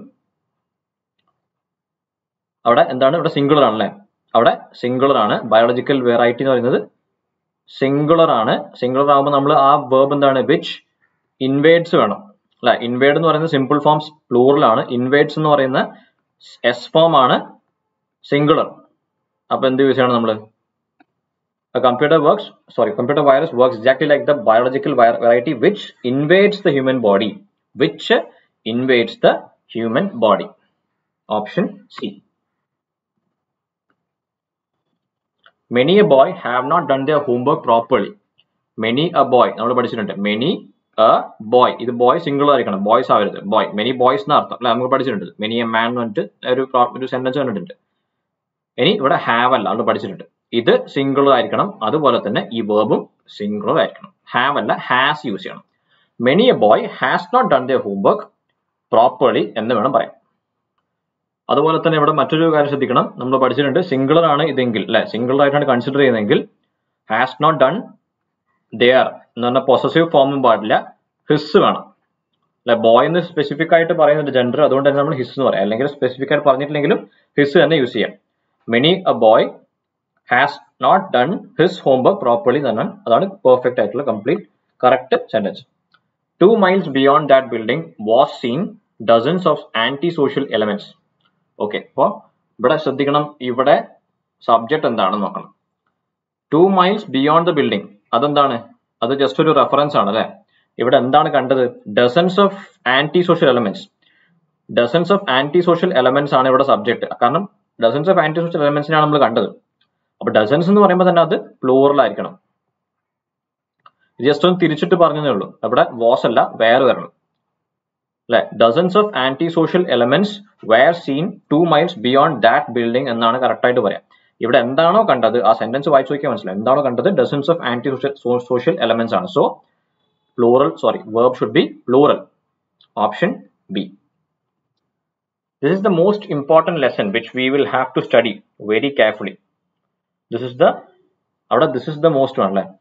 അവിടെ എന്താണ് ഇവിടെ സിംഗുലർ ആണ് അല്ലെ അവിടെ സിംഗുലർ ആണ് ബയോളജിക്കൽ വെറൈറ്റി എന്ന് പറയുന്നത് സിംഗുലർ ആണ് സിംഗുലർ ആകുമ്പോൾ നമ്മൾ ആ വേർബ് എന്താണ് വിച്ച് ഇൻവേഡ്സ് വേണം അല്ലെ ഇൻവേഡ് എന്ന് പറയുന്നത് സിമ്പിൾ ഫോംസ് പ്ലൂറൽ ആണ് ഇൻവേഡ്സ് എന്ന് പറയുന്ന എസ് ഫോം ആണ് സിംഗുലർ അപ്പൊ എന്ത് യൂസ് ചെയ്യണം നമ്മൾ computer works sorry computer virus works exactly like the biological variety which invades the human body which invades the human body option C many a boy have not done their homework properly many a boy നമ്മൾ പഠിച്ചിട്ടുണ്ട് many a boy ഇത് boy single ആയിരിക്കണം boys ആവരുത് boy many boys എന്ന അർത്ഥം അല്ലെ നമുക്ക് പഠിച്ചിട്ടുണ്ട് മെനി എ മാൻ എന്ന് പറഞ്ഞിട്ട് ഒരു ഒരു സെന്റൻസ് കണ്ടിട്ടുണ്ട് ഇനി ഇവിടെ ഹാവ് അല്ല നമ്മൾ പഠിച്ചിട്ടുണ്ട് ഇത് സിംഗിൾ ആയിരിക്കണം അതുപോലെ തന്നെ ഈ വേർബും സിംഗിൾ ആയിരിക്കണം ഹാവ് അല്ല ഹാസ് യൂസ് ചെയ്യണം many a boy has not done their homework properly എന്ന് വേണം പറയാം അതുപോലെ തന്നെ ഇവിടെ മറ്റൊരു കാര്യം ശ്രദ്ധിക്കണം നമ്മൾ പഠിച്ചിട്ടുണ്ട് സിംഗിളർ ആണ് ഇതെങ്കിൽ അല്ലെ സിംഗിൾ ആയിട്ടാണ് കൺസിഡർ ചെയ്യുന്നതെങ്കിൽ ഹാസ് നോട്ട് ഡൺ ദെയർ എന്ന് പറഞ്ഞ പൊസസീവ് ഫോമും പാടില്ല ഹിസ് വേണം അല്ലെ ബോയ് എന്ന് സ്പെസിഫിക് ആയിട്ട് പറയുന്നുണ്ട് ജെൻഡർ അതുകൊണ്ട് തന്നെ നമ്മൾ ഹിസ് എന്ന് പറയാം അല്ലെങ്കിൽ സ്പെസിഫിക് ആയിട്ട് പറഞ്ഞിട്ടില്ലെങ്കിലും ഹിസ് തന്നെ യൂസ് ചെയ്യാം many a boy has not done his homework properly തന്നെ അതാണ് പെർഫെക്റ്റ് ആയിട്ടുള്ള complete correct sentence two miles beyond that building was seen dozens of anti social elements okay അപ്പോൾ ഇവിടെ ശ്രദ്ധിക്കണം ഇവിടെ സബ്ജക്ട് എന്താണെന്ന് നോക്കണം two miles beyond the building അതെന്താണ് അത് ജസ്റ്റ് ഒരു റെഫറൻസ് ആണ് അല്ലെ ഇവിടെ എന്താണ് കണ്ടത് dozens of anti social elements dozens of anti social elements ആണ് ഇവിടെ സബ്ജക്ട് കാരണം ഡസൻസ് ഓഫ് ആന്റി സോഷ്യൽ എലമെന്റ്സിനാണ് നമ്മൾ കണ്ടത് അപ്പൊ ഡസൻസ് എന്ന് പറയുമ്പോൾ തന്നെ അത് പ്ലൂറൽ ആയിരിക്കണം ജസ്റ്റ് ഒന്ന് തിരിച്ചിട്ട് പറഞ്ഞതേ ഉള്ളൂ അവിടെ വാസ് അല്ല വേറെ വരണം അല്ലെ dozens of anti social elements were seen two miles beyond that building എന്നാണ് കറക്റ്റ് ആയിട്ട് പറയാം ഇവിടെ എന്താണോ കണ്ടത് ആ സെന്റൻസ് വായിച്ചു നോക്കിയാൽ മനസ്സിലായി എന്താണോ കണ്ടത് dozens of anti social elements ആണ് so plural sorry verb should be plural option B This is the most important lesson which we will have to study very carefully. This is the അവിടെ this is the most one അല്ലേ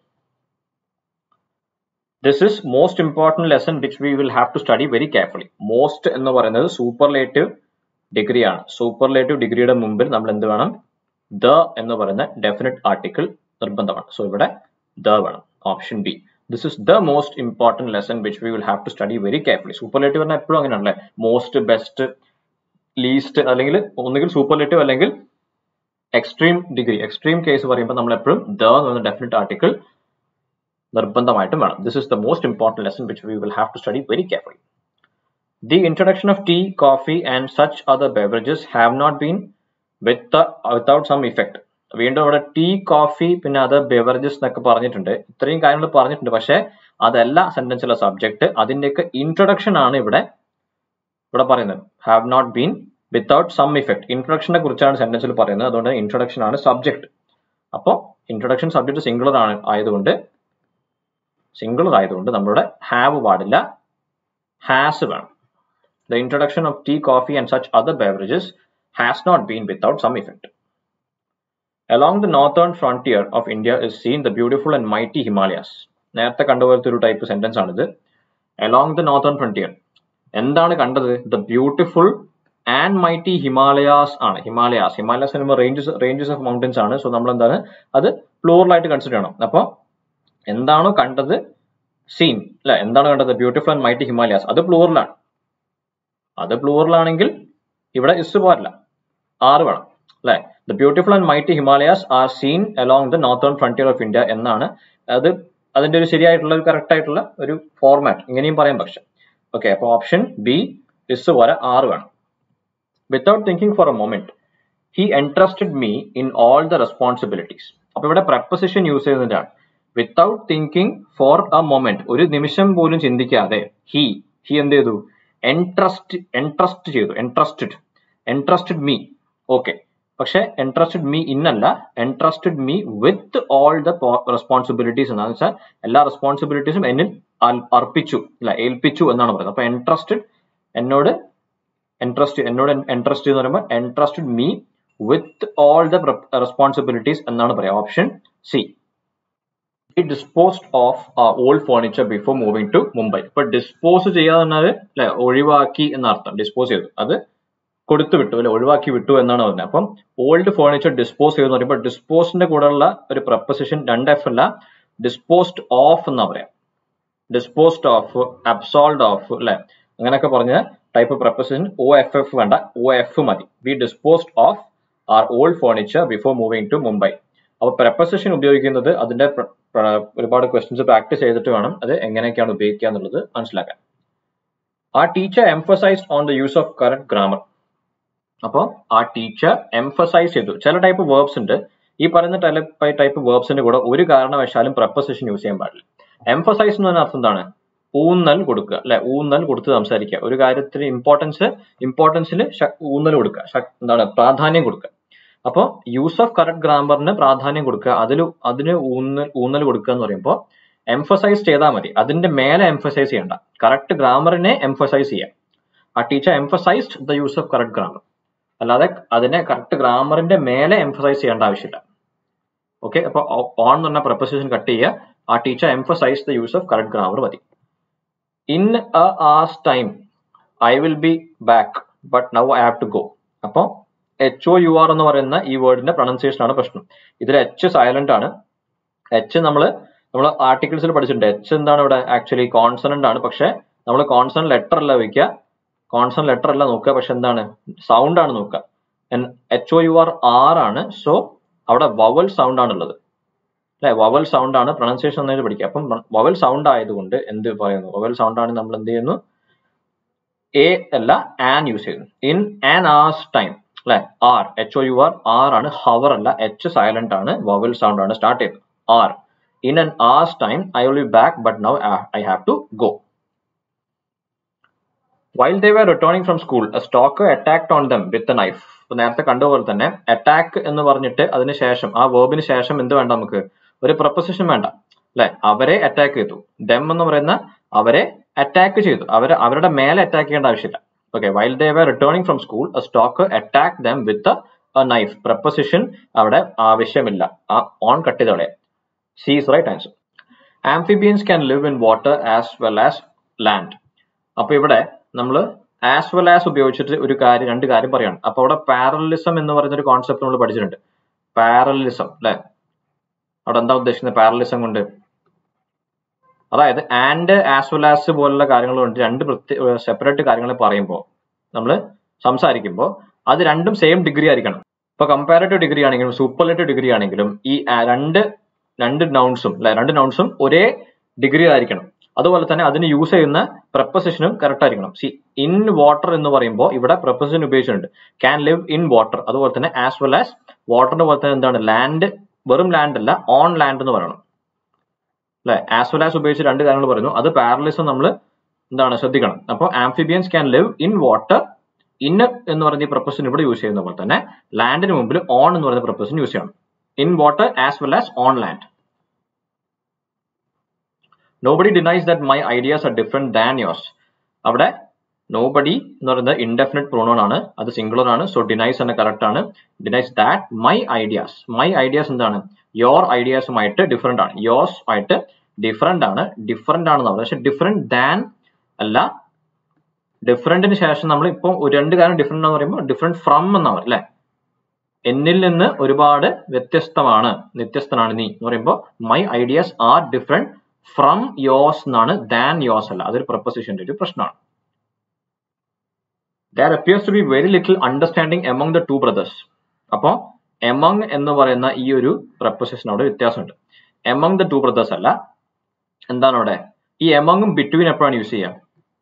this is most important lesson which we will have to study very carefully most എന്ന് പറയുന്നത് superlative degree ആണ് superlative ഡിഗ്രിയുടെ മുമ്പിൽ നമ്മൾ എന്ത് വേണം ദ എന്ന് പറയുന്ന ഡെഫിനറ്റ് ആർട്ടിക്കിൾ നിർബന്ധമാണ് സോ ഇവിടെ ദ വേണം option B this is the most important lesson which we will have to study very carefully superlative പറഞ്ഞാൽ എപ്പോഴും അങ്ങനെയാണല്ലേ മോസ്റ്റ് ബെസ്റ്റ് ലീസ്റ്റ് അല്ലെങ്കിൽ ഒന്നുകിൽ സൂപ്പർലേറ്റീവ് അല്ലെങ്കിൽ എക്സ്ട്രീം ഡിഗ്രി എക്സ്ട്രീം കേസ് പറയുമ്പോൾ നമ്മൾ എപ്പോഴും ദ എന്ന് പറയുന്ന ഡെഫിനറ്റ് ആർട്ടിക്കിൾ നിർബന്ധമായിട്ടും വേണം this is the most important lesson which we will have to study very carefully the introduction of tea coffee and such other beverages have not been with without some effect വീണ്ടും ഇവിടെ tea coffee പിന്നെ other beverages എന്നൊക്കെ പറഞ്ഞിട്ടുണ്ട് ഇത്രയും കാര്യങ്ങൾ പറഞ്ഞിട്ടുണ്ട് പക്ഷേ അതല്ല സെന്റൻസിലെ സബ്ജക്ട് അതിന്റെയൊക്കെ ഇൻട്രൊഡക്ഷൻ ആണ് ഇവിടെ ഇവിടെ പറയുന്നത് have not been without some effect ഇൻട്രൊഡക്ഷനെ കുറിച്ചാണ് സെന്റൻസിൽ പറയുന്നത് അതുകൊണ്ട് ഇൻട്രൊഡക്ഷൻ ആണ് സബ്ജക്ട് അപ്പോൾ ഇൻട്രൊഡക്ഷൻ സബ്ജക്ട് സിംഗുലർ ആണ് ആയതുകൊണ്ട് സിംഗുലർ ആയതുകൊണ്ട് നമ്മളുടെ ഹാവ് പാടില്ല ഹാസ് വേണം the introduction of tea coffee and such other beverages has not been without some effect along the northern frontier of India is seen the beautiful and mighty Himalayas നേരത്തെ കണ്ടുപോലത്തെ ഒരു type sentence ആണിത് along the northern frontier എന്താണ് കണ്ടത് the beautiful and mighty Himalayas ആണ് ഹിമാലയാസ് ഹിമാലയാസ് എന്ന് ranges ranges of mountains ആണ് so നമ്മൾ എന്താണ് അത് പ്ലൂറൽ ആയിട്ട് കൺസിഡർ ചെയ്യണം അപ്പോൾ എന്താണോ കണ്ടത് സീൻ അല്ലെ എന്താണ് കണ്ടത് ബ്യൂട്ടിഫുൾ ആൻഡ് മൈറ്റി ഹിമാലയാസ് അത് പ്ലൂറലാണ് അത് പ്ലൂറലാണെങ്കിൽ ഇവിടെ ഇസ് പോരല്ല ആറ് വേണം അല്ലെ the beautiful and mighty Himalayas are seen along the northern frontier of India എന്നാണ് അത് അതിന്റെ ഒരു ശരിയായിട്ടുള്ള ഒരു കറക്റ്റ് ആയിട്ടുള്ള ഒരു ഫോർമാറ്റ് ഇങ്ങനെയും പറയാം പക്ഷെ ഓക്കെ അപ്പൊ ഓപ്ഷൻ ബി ഇസ് പോലെ ആറ് വേണം without thinking for a moment he entrusted me in all the responsibilities അപ്പൊ ഇവിടെ പ്രപ്പോസിഷൻ യൂസ് ചെയ്യുന്നതാണ് without thinking for a moment ഒരു നിമിഷം പോലും ചിന്തിക്കാതെ ഹി ഹി എന്ത് ചെയ്തു എൻട്രസ്റ്റ് എൻട്രസ്റ്റ് ചെയ്തു എൻട്രസ്റ്റഡ് എൻട്രസ്റ്റഡ് മീ ഓക്കെ പക്ഷെ എൻട്രസ്റ്റഡ് മീ ഇന്നല്ല entrusted me with all the responsibilities എന്നാന്ന് വെച്ചാൽ എല്ലാ റെസ്പോൺസിബിലിറ്റീസും എന്നിൽ അർപ്പിച്ചു അല്ല ഏൽപ്പിച്ചു എന്നാണ് പറയുന്നത് അപ്പൊ എൻട്രസ്റ്റഡ് എന്നോട് എൻട്രസ്റ്റ് എന്നോട് എൻട്രസ്റ്റ് എന്ന് പറയുമ്പോൾ entrusted me with all the responsibilities എന്നാണ് പറയാം ഓപ്ഷൻ സി ഈ disposed of old furniture before moving to Mumbai ഇപ്പൊ ഡിസ്പോസ് ചെയ്യാന്ന് പറഞ്ഞാൽ അല്ലെ ഒഴിവാക്കി എന്നർത്ഥം ഡിസ്പോസ് ചെയ്തു അത് കൊടുത്തു വിട്ടു അല്ലെ ഒഴിവാക്കി വിട്ടു എന്നാണ് പറഞ്ഞത് അപ്പം ഓൾഡ് ഫേർണിച്ചർ ഡിസ്പോസ് ചെയ്തെന്ന് പറയുമ്പോൾ ഡിസ്പോസിന്റെ കൂടെയുള്ള ഒരു പ്രപ്പോസിഷൻ രണ്ട് എഫ് അല്ല ഡിസ്പോസ്ഡ് ഓഫ് എന്നാ പറയാം ഡിസ്പോസ്ഡ് ഓഫ് അബ്സോൾഡ് ഓഫ് അല്ലെ അങ്ങനെയൊക്കെ പറഞ്ഞ type preposition O F F വേണ്ട ഒ എഫ് മതി we disposed of our old furniture before moving to Mumbai അപ്പോൾ പ്രപ്പോസിഷൻ ഉപയോഗിക്കുന്നത് അതിന്റെ ഒരുപാട് ക്വസ്റ്റ്യൻസ് പ്രാക്ടീസ് ചെയ്തിട്ട് വേണം അത് എങ്ങനെയൊക്കെയാണ് ഉപയോഗിക്കുക എന്നുള്ളത് മനസ്സിലാക്കാൻ a teacher emphasised on the use of correct grammar അപ്പോൾ ആ ടീച്ചർ എംഫസൈസ് ചെയ്തു ചില ടൈപ്പ് വേർബ്സ് ഉണ്ട് ഈ പറയുന്ന ടൈപ്പ് വേർബ്സിന്റെ കൂടെ ഒരു കാരണവശാലും പ്രപ്പോസിഷൻ യൂസ് ചെയ്യാൻ പാടില്ല എംഫസൈസ് എന്ന് പറഞ്ഞ അർത്ഥം എന്താണ് ഊന്നൽ കൊടുക്കുക അല്ലെ ഊന്നൽ കൊടുത്ത് സംസാരിക്കുക ഒരു കാര്യത്തിന് ഇമ്പോർട്ടൻസ് ഇമ്പോർട്ടൻസിൽ ഊന്നൽ കൊടുക്കുക എന്താണ് പ്രാധാന്യം കൊടുക്കുക അപ്പോൾ യൂസ് ഓഫ് കറക്റ്റ് ഗ്രാമറിന് പ്രാധാന്യം കൊടുക്കുക അതിൽ അതിന് ഊന്നൽ ഊന്നൽ കൊടുക്കുക എന്ന് പറയുമ്പോൾ എംഫസൈസ് ചെയ്താൽ മതി അതിന്റെ മേലെ എംഫസൈസ് ചെയ്യണ്ട കറക്റ്റ് ഗ്രാമറിനെ എംഫസൈസ് ചെയ്യാം a teacher emphasised the use of correct grammar അല്ലാതെ അതിനെ കറക്റ്റ് ഗ്രാമറിന്റെ മേലെ എംഫസൈസ് ചെയ്യേണ്ട ആവശ്യമില്ല ഓക്കെ അപ്പൊ ഓൺ എന്ന് പറഞ്ഞ പ്രപ്പോസിഷൻ കട്ട് ചെയ്യുക a teacher emphasise the use of correct grammar മതി in a as time I will be back but now I have to go അപ്പോൾ എച്ച് ഒ യു ആർ എന്ന് പറയുന്ന ഈ വേർഡിന്റെ പ്രൊണൗൺസിയേഷൻ ആണ് പ്രശ്നം ഇതിൽ എച്ച് സൈലന്റ് ആണ് എച്ച് നമ്മൾ നമ്മൾ ആർട്ടിക്കിൾസിൽ പഠിച്ചിട്ടുണ്ട് എച്ച് എന്താണ് ഇവിടെ ആക്ച്വലി കോൺസണന്റ് ആണ് പക്ഷെ നമ്മൾ കോൺസണന്റ് ലെറ്റർ അല്ല വയ്ക്കുക കോൺസണന്റ് ലെറ്റർ അല്ല നോക്കുക പക്ഷെ എന്താണ് സൗണ്ട് ആണ് നോക്കുക H O U R R ആണ് സോ അവിടെ വവൽ സൗണ്ട് ആണുള്ളത് അല്ലെ വവൽ സൗണ്ട് ആണ് പ്രൊണൗൺസിയേഷൻ എന്നായിട്ട് പഠിക്കുക അപ്പം വവൽ സൗണ്ട് ആയതുകൊണ്ട് എന്ത് പറയുന്നു വവൽ സൗണ്ട് ആണ് നമ്മൾ എന്ത് ചെയ്യുന്നു എ അല്ല ആൻ യൂസ് ചെയ്യുന്നു ഇൻ ആൻ ആസ് ടൈം അല്ലെ R H O U R R ആണ് ഹവർ അല്ല എച്ച് സൈലന്റ് ആണ് വവൽ സൗണ്ട് ആണ് സ്റ്റാർട്ട് ചെയ്യുന്നത് ആർ in an hour's time I will be back but now I have to go while they were returning from school stock attacked on them with knife നേരത്തെ കണ്ടതുപോലെ തന്നെ attack എന്ന് പറഞ്ഞിട്ട് അതിന് ശേഷം ആ വേർബിന് ശേഷം എന്ത് വേണ്ട നമുക്ക് ഒരു പ്രപ്പോസിഷൻ വേണ്ട അല്ലെ അവരെ അറ്റാക്ക് ചെയ്തു ദം എന്ന് പറയുന്ന അവരെ അറ്റാക്ക് ചെയ്തു അവരെ അവരുടെ മേലെ അറ്റാക്ക് ചെയ്യേണ്ട ആവശ്യമില്ല okay while they were returning from school stock attack them with a knife preposition അവിടെ ആവശ്യമില്ല ആ ഓൺ കട്ട് ചെയ്തോളെ C is right answer amphibians can live in water as well as land അപ്പൊ ഇവിടെ നമ്മൾ ആസ് വെൽ ആസ് ഉപയോഗിച്ചിട്ട് ഒരു കാര്യം രണ്ട് കാര്യം പറയാണ് അപ്പൊ അവിടെ പാരലിസം എന്ന് പറയുന്ന ഒരു കോൺസെപ്റ്റ് നമ്മൾ പഠിച്ചിട്ടുണ്ട് പാരലിസം അല്ലെ അവിടെ എന്താ ഉദ്ദേശിക്കുന്നത് പാരലിസം കൊണ്ട് അതായത് ആൻഡ് ആസ് വെൽ ആസ് പോലുള്ള കാര്യങ്ങൾ കൊണ്ട് രണ്ട് പ്രത്യേക സെപ്പറേറ്റ് കാര്യങ്ങൾ പറയുമ്പോൾ നമ്മൾ സംസാരിക്കുമ്പോൾ അത് രണ്ടും സെയിം ഡിഗ്രി ആയിരിക്കണം ഇപ്പൊ കമ്പാരറ്റീവ് ഡിഗ്രി ആണെങ്കിലും സൂപ്പർലേറ്റീവ് ഡിഗ്രി ആണെങ്കിലും ഈ രണ്ട് രണ്ട് നൗൺസും അല്ലെ രണ്ട് നൗൺസും ഒരേ ഡിഗ്രി ആയിരിക്കണം അതുപോലെ തന്നെ അതിന് യൂസ് ചെയ്യുന്ന പ്രപ്പോസിഷനും കറക്റ്റ് ആയിരിക്കണം സി ഇൻ വാട്ടർ എന്ന് പറയുമ്പോൾ ഇവിടെ പ്രപ്പോസിഷൻ ഉപയോഗിച്ചിട്ടുണ്ട് ക്യാൻ ലിവ് ഇൻ വാട്ടർ അതുപോലെ തന്നെ ആസ് വെൽ ആസ് വാട്ടറിന്റെ പോലെ തന്നെ എന്താണ് ലാൻഡ് വെറും ലാൻഡ് അല്ല ഓൺ ലാൻഡ് എന്ന് പറയണം അല്ലെ ആസ് വെൽ ആസ് ഉപയോഗിച്ച് രണ്ട് കാര്യങ്ങൾ പറയുന്നു അത് പാരലിസം നമ്മൾ എന്താണ് ശ്രദ്ധിക്കണം അപ്പോൾ amphibians can live in water in എന്ന് പറയുന്ന ഈ പ്രപ്പോസിഷൻ ഇവിടെ യൂസ് ചെയ്യുന്ന പോലെ തന്നെ ലാൻഡിന് മുമ്പിൽ ഓൺ എന്ന് പറയുന്ന പ്രപ്പോസിഷൻ യൂസ് ചെയ്യണം in water as well as on land nobody denies that my ideas are different than yours അവിടെ നോബഡി എന്ന് പറയുന്നത് ഇൻഡെഫിനറ്റ് പ്രൊണോൺ ആണ് അത് സിംഗുലർ ആണ് സോ ഡിനൈസ് എന്ന കറക്റ്റ് ആണ് denies that my ideas my ideas എന്താണ് യോർ ഐഡിയാസുമായിട്ട് ഡിഫറെന്റ് ആണ് യോസ് ആയിട്ട് ഡിഫറെന്റ് ആണ് ഡിഫറെന്റ് ആണെന്ന് പറയുന്നത് പക്ഷെ ഡിഫറെന്റ് ദാൻ അല്ല ഡിഫറെന്റിന് ശേഷം നമ്മൾ ഇപ്പോൾ ഒരു രണ്ട് കാര്യം ഡിഫറെന്റ് എന്ന് പറയുമ്പോൾ ഡിഫറെന്റ് ഫ്രം എന്നാ പറയുക അല്ലെ എന്നിൽ നിന്ന് ഒരുപാട് വ്യത്യസ്തമാണ് വ്യത്യസ്തനാണ് നീ എന്ന് പറയുമ്പോൾ my ideas are different from yours എന്നാണ് ദാൻ യോസ് അല്ല അതൊരു പ്രപ്പോസിഷന്റെ ഒരു പ്രശ്നമാണ് there appears to be very little understanding among the two brothers അപ്പോൾ എമംഗ് എന്ന് പറയുന്ന ഈ ഒരു പ്രപ്പോസിഷനോട് വ്യത്യാസമുണ്ട് എമംഗ് ദ ടു ബ്രദേഴ്സ് അല്ല എന്താണ് അവിടെ ഈ എമംഗും ബിറ്റ്വീൻ എപ്പോഴാണ് യൂസ് ചെയ്യുക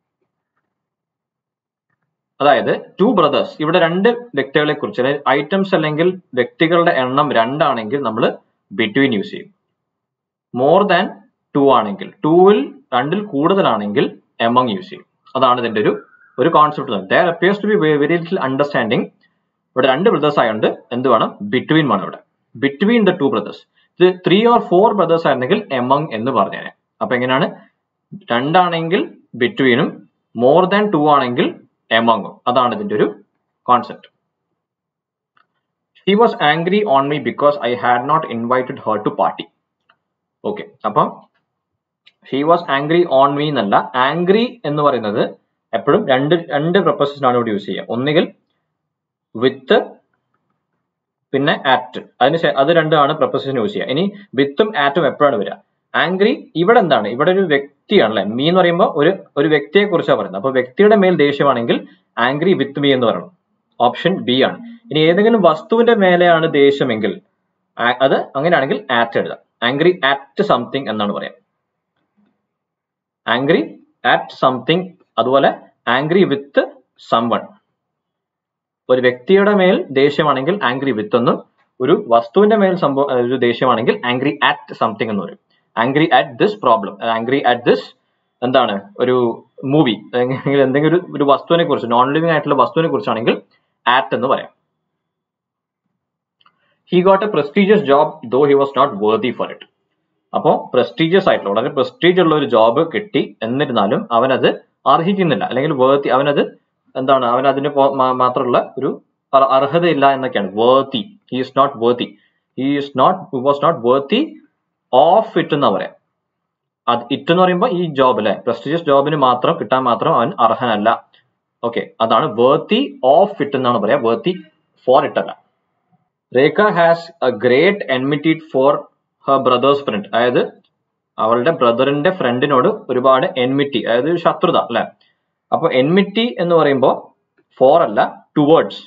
അതായത് ടു ബ്രദേഴ്സ് ഇവിടെ രണ്ട് വ്യക്തികളെ കുറിച്ച് അതായത് ഐറ്റംസ് അല്ലെങ്കിൽ വ്യക്തികളുടെ എണ്ണം രണ്ടാണെങ്കിൽ നമ്മൾ ബിറ്റ്വീൻ യൂസ് ചെയ്യും മോർ ദാൻ ടു ആണെങ്കിൽ ടൂവിൽ രണ്ടിൽ കൂടുതലാണെങ്കിൽ എമംഗ് യൂസ് ചെയ്യും അതാണ് ഇതിന്റെ ഒരു ഒരു concept there appears to be very little understanding ഇവിടെ രണ്ട് ബ്രദേഴ്സ് ആയതുകൊണ്ട് എന്ത് വേണം ബിറ്റ്വീൻ വേണം ഇവിടെ ബിറ്റ്വീൻ ദ ടു ബ്രദേഴ്സ് ഇത് ത്രീ ഓർ ഫോർ ബ്രദേഴ്സ് ആയിരുന്നെങ്കിൽ എമംഗ് എന്ന് പറഞ്ഞേനെ അപ്പൊ എങ്ങനെയാണ് രണ്ടാണെങ്കിൽ ബിറ്റ്വീനും മോർ ദാൻ ടു ആണെങ്കിൽ എമംഗും അതാണ് ഇതിന്റെ ഒരു concept she was angry on me because I had not invited her to party okay അപ്പം she was angry on me എന്നല്ല ആംഗ്രി എന്ന് പറയുന്നത് എപ്പോഴും രണ്ട് രണ്ട് പ്രപ്പോസിഷൻ ആണ് ഇവിടെ യൂസ് ചെയ്യുക ഒന്നുകിൽ വിത്ത് പിന്നെ ആറ്റ് അതിന് അത് രണ്ടാണ് പ്രപ്പോസിഷൻ യൂസ് ചെയ്യുക ഇനി വിത്തും ആറ്റും എപ്പോഴാണ് വരിക ആംഗ്രി ഇവിടെ എന്താണ് ഇവിടെ ഒരു വ്യക്തിയാണ് അല്ലെ മീ എന്ന് പറയുമ്പോൾ ഒരു ഒരു വ്യക്തിയെ കുറിച്ചാണ് പറയുന്നത് അപ്പൊ വ്യക്തിയുടെ മേൽ ദേഷ്യമാണെങ്കിൽ ആംഗ്രി വിത്ത് മീ എന്ന് പറയണം ഓപ്ഷൻ ബി ആണ് ഇനി ഏതെങ്കിലും വസ്തുവിന്റെ മേലെയാണ് ദേഷ്യമെങ്കിൽ അത് അങ്ങനെയാണെങ്കിൽ ആറ്റ് എഴുതാം ആംഗ്രി ആറ്റ് സംതിങ് എന്നാണ് പറയാം ആംഗ്രി ആറ്റ് സംതിങ് അതുപോലെ ആംഗ്രി വിത്ത് സംവൺ ഒരു വ്യക്തിയുടെ മേൽ ദേഷ്യമാണെങ്കിൽ ആംഗ്രി വിത്ത് എന്നും ഒരു വസ്തുവിന്റെ മേൽ സംഭവം ഒരു ദേഷ്യമാണെങ്കിൽ ആംഗ്രി ആറ്റ് സംതിങ് എന്ന് പറയും angry at this problem angry at this എന്താണ് ഒരു മൂവി അല്ലെങ്കിൽ എന്തെങ്കിലും ഒരു ഒരു വസ്തുവിനെ കുറിച്ച് നോൺ ലിവിംഗ് ആയിട്ടുള്ള വസ്തുവിനെ കുറിച്ചാണെങ്കിൽ ആറ്റ് എന്ന് പറയാം he got a prestigious job though he was not worthy for it അപ്പോൾ പ്രസ്റ്റീജിയസ് ആയിട്ടുള്ള വളരെ പ്രസ്റ്റീജ് ഉള്ള ഒരു ജോബ് കിട്ടി എന്നിരുന്നാലും അവനത് അർഹിക്കുന്നില്ല അല്ലെങ്കിൽ വേർത്തി അവനത് എന്താണ് അവൻ അതിന് മാത്രമുള്ള ഒരു അർഹതയില്ല എന്നൊക്കെയാണ് worthy he is not worthy he is not was not worthy of it എന്ന് പറയാം അത് ഇറ്റ് എന്ന് പറയുമ്പോൾ ഈ ജോബ് അല്ലെ പ്രസ്റ്റീജിയസ് ജോബിന് മാത്രം കിട്ടാൻ മാത്രം അവൻ അർഹനല്ല ഓക്കെ അതാണ് വേർത്തി ഓഫ് ഇറ്റ് എന്നാണ് പറയാ വേർത്തി ഫോർ ഇറ്റ് അല്ല Rekha has a great enmity for her brother's friend അതായത് അവളുടെ ബ്രദറിന്റെ ഫ്രണ്ടിനോട് ഒരുപാട് എൻമിറ്റി അതായത് ശത്രുത അല്ലെ അപ്പൊ എൻമിറ്റി എന്ന് പറയുമ്പോൾ ഫോർ അല്ല ടുവേർഡ്സ്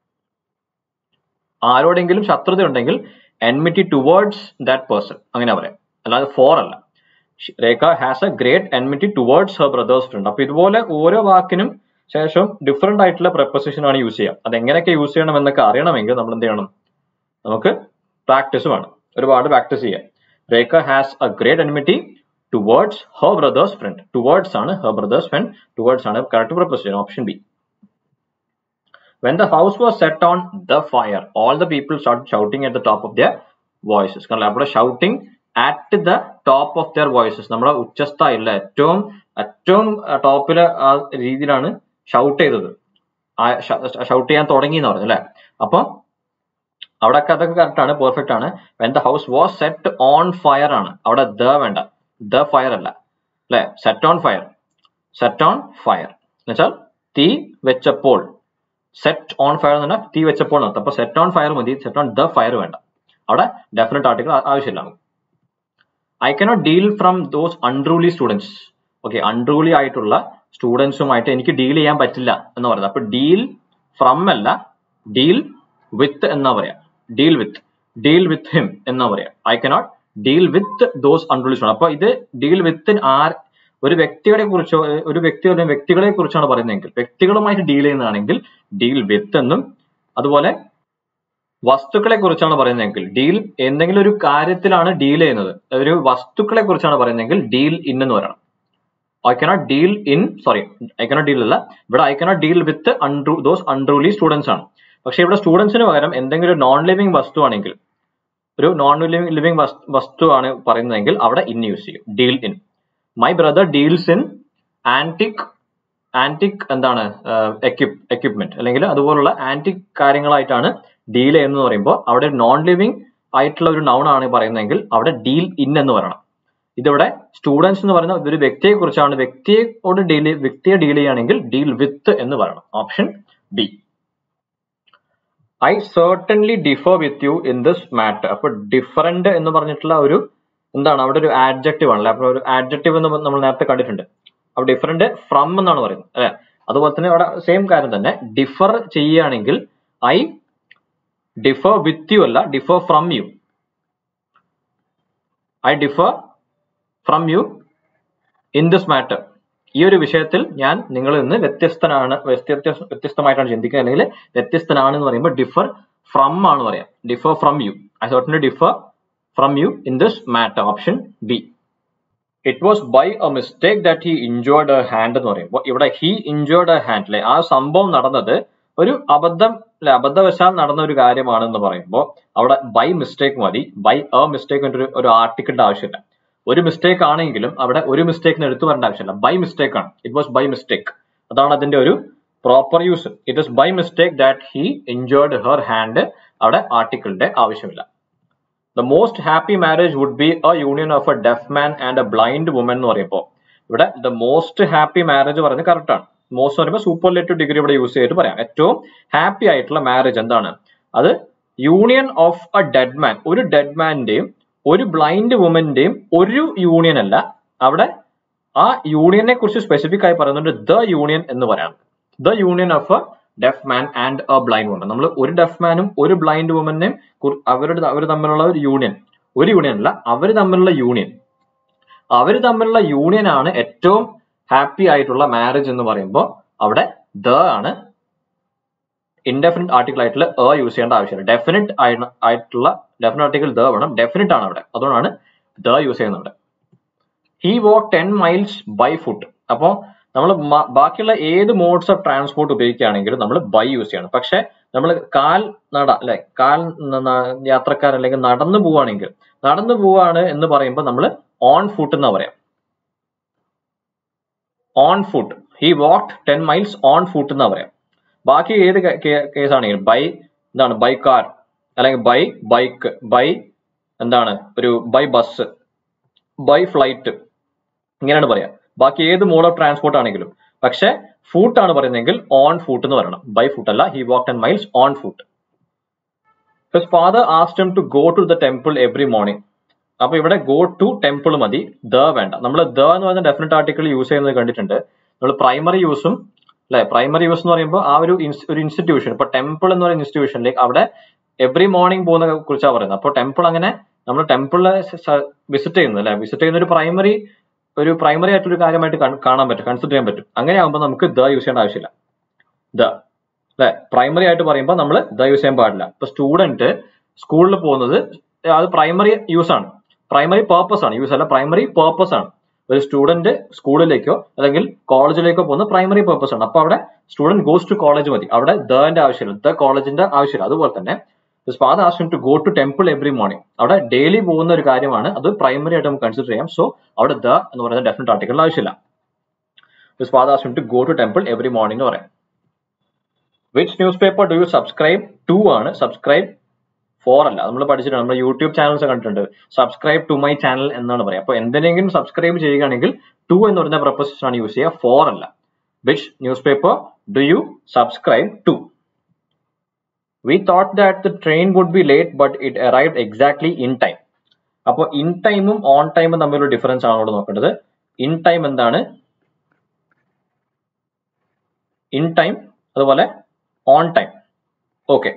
ആരോടെങ്കിലും ശത്രുത ഉണ്ടെങ്കിൽ എൻമിറ്റി ടുവേർഡ്സ് ദാറ്റ് പേഴ്സൺ അങ്ങനെ പറയാം അല്ലാതെ ഫോർ അല്ല Rekha has a great enmity towards her brother's friend അപ്പൊ ഇതുപോലെ ഓരോ വാക്കിനും ശേഷം ഡിഫറെന്റ് ആയിട്ടുള്ള പ്രപ്പോസിഷൻ ആണ് യൂസ് ചെയ്യുക അത് എങ്ങനെയൊക്കെ യൂസ് ചെയ്യണം എന്നൊക്കെ അറിയണമെങ്കിൽ നമ്മൾ എന്ത് ചെയ്യണം നമുക്ക് പ്രാക്ടീസ് വേണം ഒരുപാട് പ്രാക്ടീസ് ചെയ്യാം Rekha has a great enmity towards her brother's friend towards ആണ് ഹർ ബ്രദേഴ്സ് ഫ്രണ്ട് ടുവേർഡ്സ് ആണ് correct preposition option B When the house was set on the fire, all the people started shouting at the top of their voices. കാരണം അവിടെ shouting at the top of their voices നമ്മുടെ ഉച്ചസ്ഥായില്ല ഏറ്റവും ഏറ്റവും ടോപ്പിലെ ആ രീതിയിലാണ് shout ചെയ്തത് shout ചെയ്യാൻ തുടങ്ങി എന്ന് പറഞ്ഞു അല്ലെ അപ്പം അവിടെ അതൊക്കെ കറക്റ്റ് ആണ് പെർഫെക്റ്റ് ആണ് when the house was set on fire ആണ് അവിടെ ദ വേണ്ട ദ ഫയർ അല്ല അല്ലെ set on fire set on fire എന്നുവെച്ചാൽ തീ വെച്ചപ്പോൾ സെറ്റ് ഓൺ ഫയർ എന്ന് പറഞ്ഞാൽ തീ വെച്ചപ്പോൾ നടത്തും അപ്പൊ സെറ്റ് ഓൺ ഫയർ മതി സെറ്റ് ഓൺ ദ ഫയർ വേണ്ട അവിടെ ഡെഫിനറ്റ് ആർട്ടിക്കിൾ ആവശ്യമില്ല നമുക്ക് I cannot deal from those unruly students okay unruly ആയിട്ടുള്ള സ്റ്റുഡൻസുമായിട്ട് എനിക്ക് ഡീൽ ചെയ്യാൻ പറ്റില്ല എന്ന് പറയുന്നത് അപ്പൊ ഡീൽ ഫ്രം അല്ല ഡീൽ വിത്ത് എന്നാ പറയാ deal with deal with him എന്നാ പറയാ I cannot deal with those unruly students അപ്പൊ ഇത് ഡീൽ വിത്ത് ആർ ഒരു വ്യക്തികളെ കുറിച്ചോ ഒരു വ്യക്തി അല്ലെങ്കിൽ വ്യക്തികളെ കുറിച്ചാണ് പറയുന്നതെങ്കിൽ വ്യക്തികളുമായിട്ട് ഡീൽ ചെയ്യുന്നതാണെങ്കിൽ ഡീൽ വിത്ത് എന്നും അതുപോലെ വസ്തുക്കളെ കുറിച്ചാണ് പറയുന്നതെങ്കിൽ ഡീൽ എന്തെങ്കിലും ഒരു കാര്യത്തിലാണ് ഡീൽ ചെയ്യുന്നത് ഒരു വസ്തുക്കളെ കുറിച്ചാണ് പറയുന്നതെങ്കിൽ ഡീൽ ഇൻ എന്ന് പറയണം I cannot deal in sorry I cannot deal അല്ല ഇവിടെ I cannot deal with untrue those unruly students ആണ് പക്ഷെ ഇവിടെ സ്റ്റുഡൻസിന് പകരം എന്തെങ്കിലും ഒരു നോൺ ലിവിംഗ് വസ്തു ആണെങ്കിൽ ഒരു നോൺ ലിവിംഗ് ലിവിംഗ് വസ്തു ആണ് പറയുന്നതെങ്കിൽ അവിടെ ഇൻ യൂസ് ചെയ്യും deal in my brother deals in antique antique എന്താണ് എക്യുപ് എക്യുപ്മെന്റ് അല്ലെങ്കിൽ അതുപോലുള്ള ആന്റിക് കാര്യങ്ങളായിട്ടാണ് ഡീൽ ചെയ്യുന്നത് പറയുമ്പോൾ അവിടെ നോൺ ലിവിങ് ആയിട്ടുള്ള ഒരു നൗൺ ആണ് പറയുന്നതെങ്കിൽ അവിടെ ഡീൽ ഇൻ എന്ന് പറയണം ഇതിവിടെ സ്റ്റുഡൻസ് എന്ന് പറയുന്ന ഒരു വ്യക്തിയെ കുറിച്ചാണ് വ്യക്തിയോട് ഡീൽ വ്യക്തിയെ ഡീൽ ചെയ്യുകയാണെങ്കിൽ ഡീൽ വിത്ത് എന്ന് പറയണം option B I certainly differ with you in this matter അപ്പൊ ഡിഫറന്റ് എന്ന് പറഞ്ഞിട്ടുള്ള ഒരു എന്താണ് അവിടെ ഒരു ആഡ്ജക്റ്റീവ് ആണല്ലേ അപ്പൊ ഒരു ആഡ്ജക്റ്റീവ് എന്ന് നമ്മൾ നേരത്തെ കണ്ടിട്ടുണ്ട് അപ്പൊ ഡിഫറന്റ് ഫ്രം എന്നാണ് പറയുന്നത് അല്ലെ അതുപോലെ തന്നെ അവിടെ സെയിം കാര്യം തന്നെ ഡിഫർ ചെയ്യുകയാണെങ്കിൽ ഐ ഡിഫർ വിത്ത് യു അല്ല differ from you I differ from you in this matter ഈ ഒരു വിഷയത്തിൽ ഞാൻ നിങ്ങളിൽ നിന്ന് വ്യത്യസ്തനാണ് വ്യത്യസ്ത വ്യത്യസ്തമായിട്ടാണ് ചിന്തിക്കുക അല്ലെങ്കിൽ വ്യത്യസ്തനാണ് എന്ന് പറയുമ്പോൾ ഡിഫർ ഫ്രം ആണ് പറയാം differ from you I certainly differ from you in this matter option B it was by a mistake that he injured a hand എന്ന് പറയുമ്പോൾ ഇവിടെ ഹി ഇൻജോർഡ് എ ഹാൻഡ് അല്ലെ ആ സംഭവം നടന്നത് ഒരു അബദ്ധം അല്ലെ അബദ്ധവശാൽ നടന്ന ഒരു കാര്യമാണെന്ന് പറയുമ്പോൾ അവിടെ ബൈ മിസ്റ്റേക്ക് മതി ബൈ എ മിസ്റ്റേക്ക് ഒരു ഒരു ആർട്ടിക്കിളിന്റെ ആവശ്യമില്ല ഒരു മിസ്റ്റേക്ക് ആണെങ്കിലും അവിടെ ഒരു മിസ്റ്റേക്കിന് എടുത്തു വരേണ്ട ആവശ്യമില്ല ബൈ മിസ്റ്റേക്ക് ആണ് ഇറ്റ് വാസ് ബൈ മിസ്റ്റേക്ക് അതാണ് അതിന്റെ ഒരു proper use it is by mistake that he injured her hand അവിടെ ആർട്ടിക്കിളിന്റെ ആവശ്യമില്ല the most happy marriage would be a union of a deaf man and a blind woman എന്ന് പറയുമ്പോൾ ഇവിടെ the most happy marriage പറയുന്നത് correct ആണ് most പറയുമ്പോൾ superlative degree ഇവിടെ യൂസ് ചെയ്തിട്ട് പറയാം ഏറ്റവും ഹാപ്പി ആയിട്ടുള്ള മാരേജ് എന്താണ് അത് union of A dead man ഒരു ഡെഡ് മാന്റെയും ഒരു ബ്ലൈൻഡ് വുമന്റെയും ഒരു യൂണിയൻ അല്ല അവിടെ ആ യൂണിയനെ കുറിച്ച് സ്പെസിഫിക് ആയി പറയുന്നുണ്ട് ദ യൂണിയൻ എന്ന് പറയാം the union of a deaf man and a blind woman നമ്മൾ ഒരു ഡെഫ് മാനും ഒരു ബ്ലൈൻഡ് വുമനെയും അവരുടെ അവർ തമ്മിലുള്ള ഒരു യൂണിയൻ ഒരു യൂണിയൻ അല്ല അവർ തമ്മിലുള്ള യൂണിയൻ അവർ തമ്മിലുള്ള യൂണിയൻ ആണ് ഏറ്റവും ഹാപ്പി ആയിട്ടുള്ള മാരേജ് എന്ന് പറയുമ്പോൾ അവിടെ ദ ആണ് ഇൻഡെഫിനിറ്റ് ആർട്ടിക്കിൾ ആയിട്ടുള്ള എ യൂസ് ചെയ്യേണ്ട ആവശ്യമില്ല ഡെഫിനിറ്റ് ആയിട്ടുള്ള ഡെഫിനറ്റ് ആർട്ടിക്കിൾ ദ വേണം ഡെഫിനിറ്റ് ആണ് അവിടെ അതുകൊണ്ടാണ് ദ യൂസ് ചെയ്യുന്നത് he walk ten miles by foot അപ്പോൾ നമ്മൾ ബാക്കിയുള്ള ഏത് മോഡ്സ് ഓഫ് ട്രാൻസ്പോർട്ട് ഉപയോഗിക്കുകയാണെങ്കിലും നമ്മൾ ബൈ യൂസ് ചെയ്യണം പക്ഷെ നമ്മൾ കാൽ നട അല്ലെ കാൽ യാത്രക്കാർ അല്ലെങ്കിൽ നടന്നു പോവുകയാണെങ്കിൽ നടന്നു പോവാണ് എന്ന് പറയുമ്പോൾ നമ്മൾ ഓൺ ഫുട്ട് എന്നാ പറയാം on foot he walked ten miles on foot എന്നാ പറയാം ബാക്കി ഏത് കേസ് ആണെങ്കിലും ബൈ എന്താണ് ബൈ കാർ അല്ലെങ്കിൽ ബൈ ബൈക്ക് ബൈ എന്താണ് ഒരു ബൈ ബസ് ബൈ ഫ്ലൈറ്റ് ഇങ്ങനെയാണ് പറയാം ബാക്കി ഏത് മോഡ് ഓഫ് ട്രാൻസ്പോർട്ട് ആണെങ്കിലും പക്ഷെ ഫൂട്ട് ആണ് പറയുന്നതെങ്കിൽ ഓൺ ഫൂട്ട് എന്ന് പറയണം ബൈ ഫുട്ട് അല്ല he walk ten miles on foot his father asked him to go to the temple every morning അപ്പൊ ഇവിടെ ഗോ ടു ടെമ്പിൾ മതി ദ വേണ്ട നമ്മൾ ദ എന്ന് പറയുന്ന ഡെഫിനറ്റ് ആർട്ടിക്കിൾ യൂസ് ചെയ്യുന്നത് കണ്ടിട്ടുണ്ട് നമ്മൾ പ്രൈമറി യൂസും അല്ലെ പ്രൈമറി യൂസ് എന്ന് പറയുമ്പോൾ ആ ഒരു ഒരു ഇൻസ്റ്റിറ്റ്യൂഷൻ ഇപ്പൊ ടെമ്പിൾ എന്ന് പറയുന്ന ഇൻസ്റ്റിറ്റ്യൂഷനിലേക്ക് അവിടെ എവറി മോർണിംഗ് പോകുന്ന കുറിച്ചാണ് പറയുന്നത് അപ്പോൾ ടെമ്പിൾ അങ്ങനെ നമ്മൾ ടെമ്പിളിൽ വിസിറ്റ് ചെയ്യുന്നത് അല്ലെ വിസിറ്റ് ചെയ്യുന്ന ഒരു പ്രൈമറി ഒരു പ്രൈമറി ആയിട്ടൊരു കാര്യമായിട്ട് കാണാൻ പറ്റും കൺസിഡർ ചെയ്യാൻ പറ്റും അങ്ങനെ ആകുമ്പോൾ നമുക്ക് ദ യൂസ് ചെയ്യേണ്ട ആവശ്യമില്ല ദ അല്ലെ പ്രൈമറി ആയിട്ട് പറയുമ്പോൾ നമ്മൾ ദ യൂസ് ചെയ്യാൻ പാടില്ല ഇപ്പൊ സ്റ്റുഡന്റ് സ്കൂളിൽ പോകുന്നത് അത് പ്രൈമറി യൂസ് ആണ് പ്രൈമറി പേർപ്പസ് ആണ് യൂസ് അല്ല പ്രൈമറി പേർപ്പസ് ആണ് ഒരു സ്റ്റുഡന്റ് സ്കൂളിലേക്കോ അല്ലെങ്കിൽ കോളേജിലേക്കോ പോകുന്ന പ്രൈമറി പേർപ്പസ് ആണ് അപ്പൊ അവിടെ സ്റ്റുഡന്റ് ഗോസ് ടു കോളേജ് മതി അവിടെ ദന്റെ ആവശ്യമില്ല ദ കോളേജിന്റെ ആവശ്യമില്ല അതുപോലെ തന്നെ father asked him to go to temple every morning അവിടെ ഡെയിലി പോകുന്ന ഒരു കാര്യമാണ് അത് പ്രൈമറി ആയിട്ട് നമുക്ക് കൺസിഡർ ചെയ്യാം സോ അവിടെ ദ എന്ന് പറയുന്ന ഡെഫിനറ്റ് ആർട്ടിക്കൽ ആവശ്യമില്ല father asked him to go to temple every morning എന്ന് പറയാം which newspaper do you subscribe to ആണ് സബ്സ്ക്രൈബ് ഫോർ അല്ല നമ്മൾ പഠിച്ചിട്ടുണ്ട് നമ്മുടെ യൂട്യൂബ് ചാനൽസ് കണ്ടിട്ടുണ്ട് സബ്സ്ക്രൈബ് ടു മൈ ചാനൽ എന്നാണ് പറയുക അപ്പോൾ എന്തിനെങ്കിലും സബ്സ്ക്രൈബ് ചെയ്യുകയാണെങ്കിൽ ടു എന്ന് പറയുന്ന പ്രപ്പോസിഷൻ ആണ് യൂസ് ചെയ്യുക ഫോർ അല്ല which newspaper do you subscribe to we thought that the train would be late but it arrive exactly in time അപ്പോൾ ഇൻ ടൈമും ഓൺ ടൈമും തമ്മിലുള്ള ഡിഫറൻസ് ആണ് ഇവിടെ നോക്കേണ്ടത് ഇൻ ടൈം എന്താണ് ഇൻ ടൈം അതുപോലെ on time okay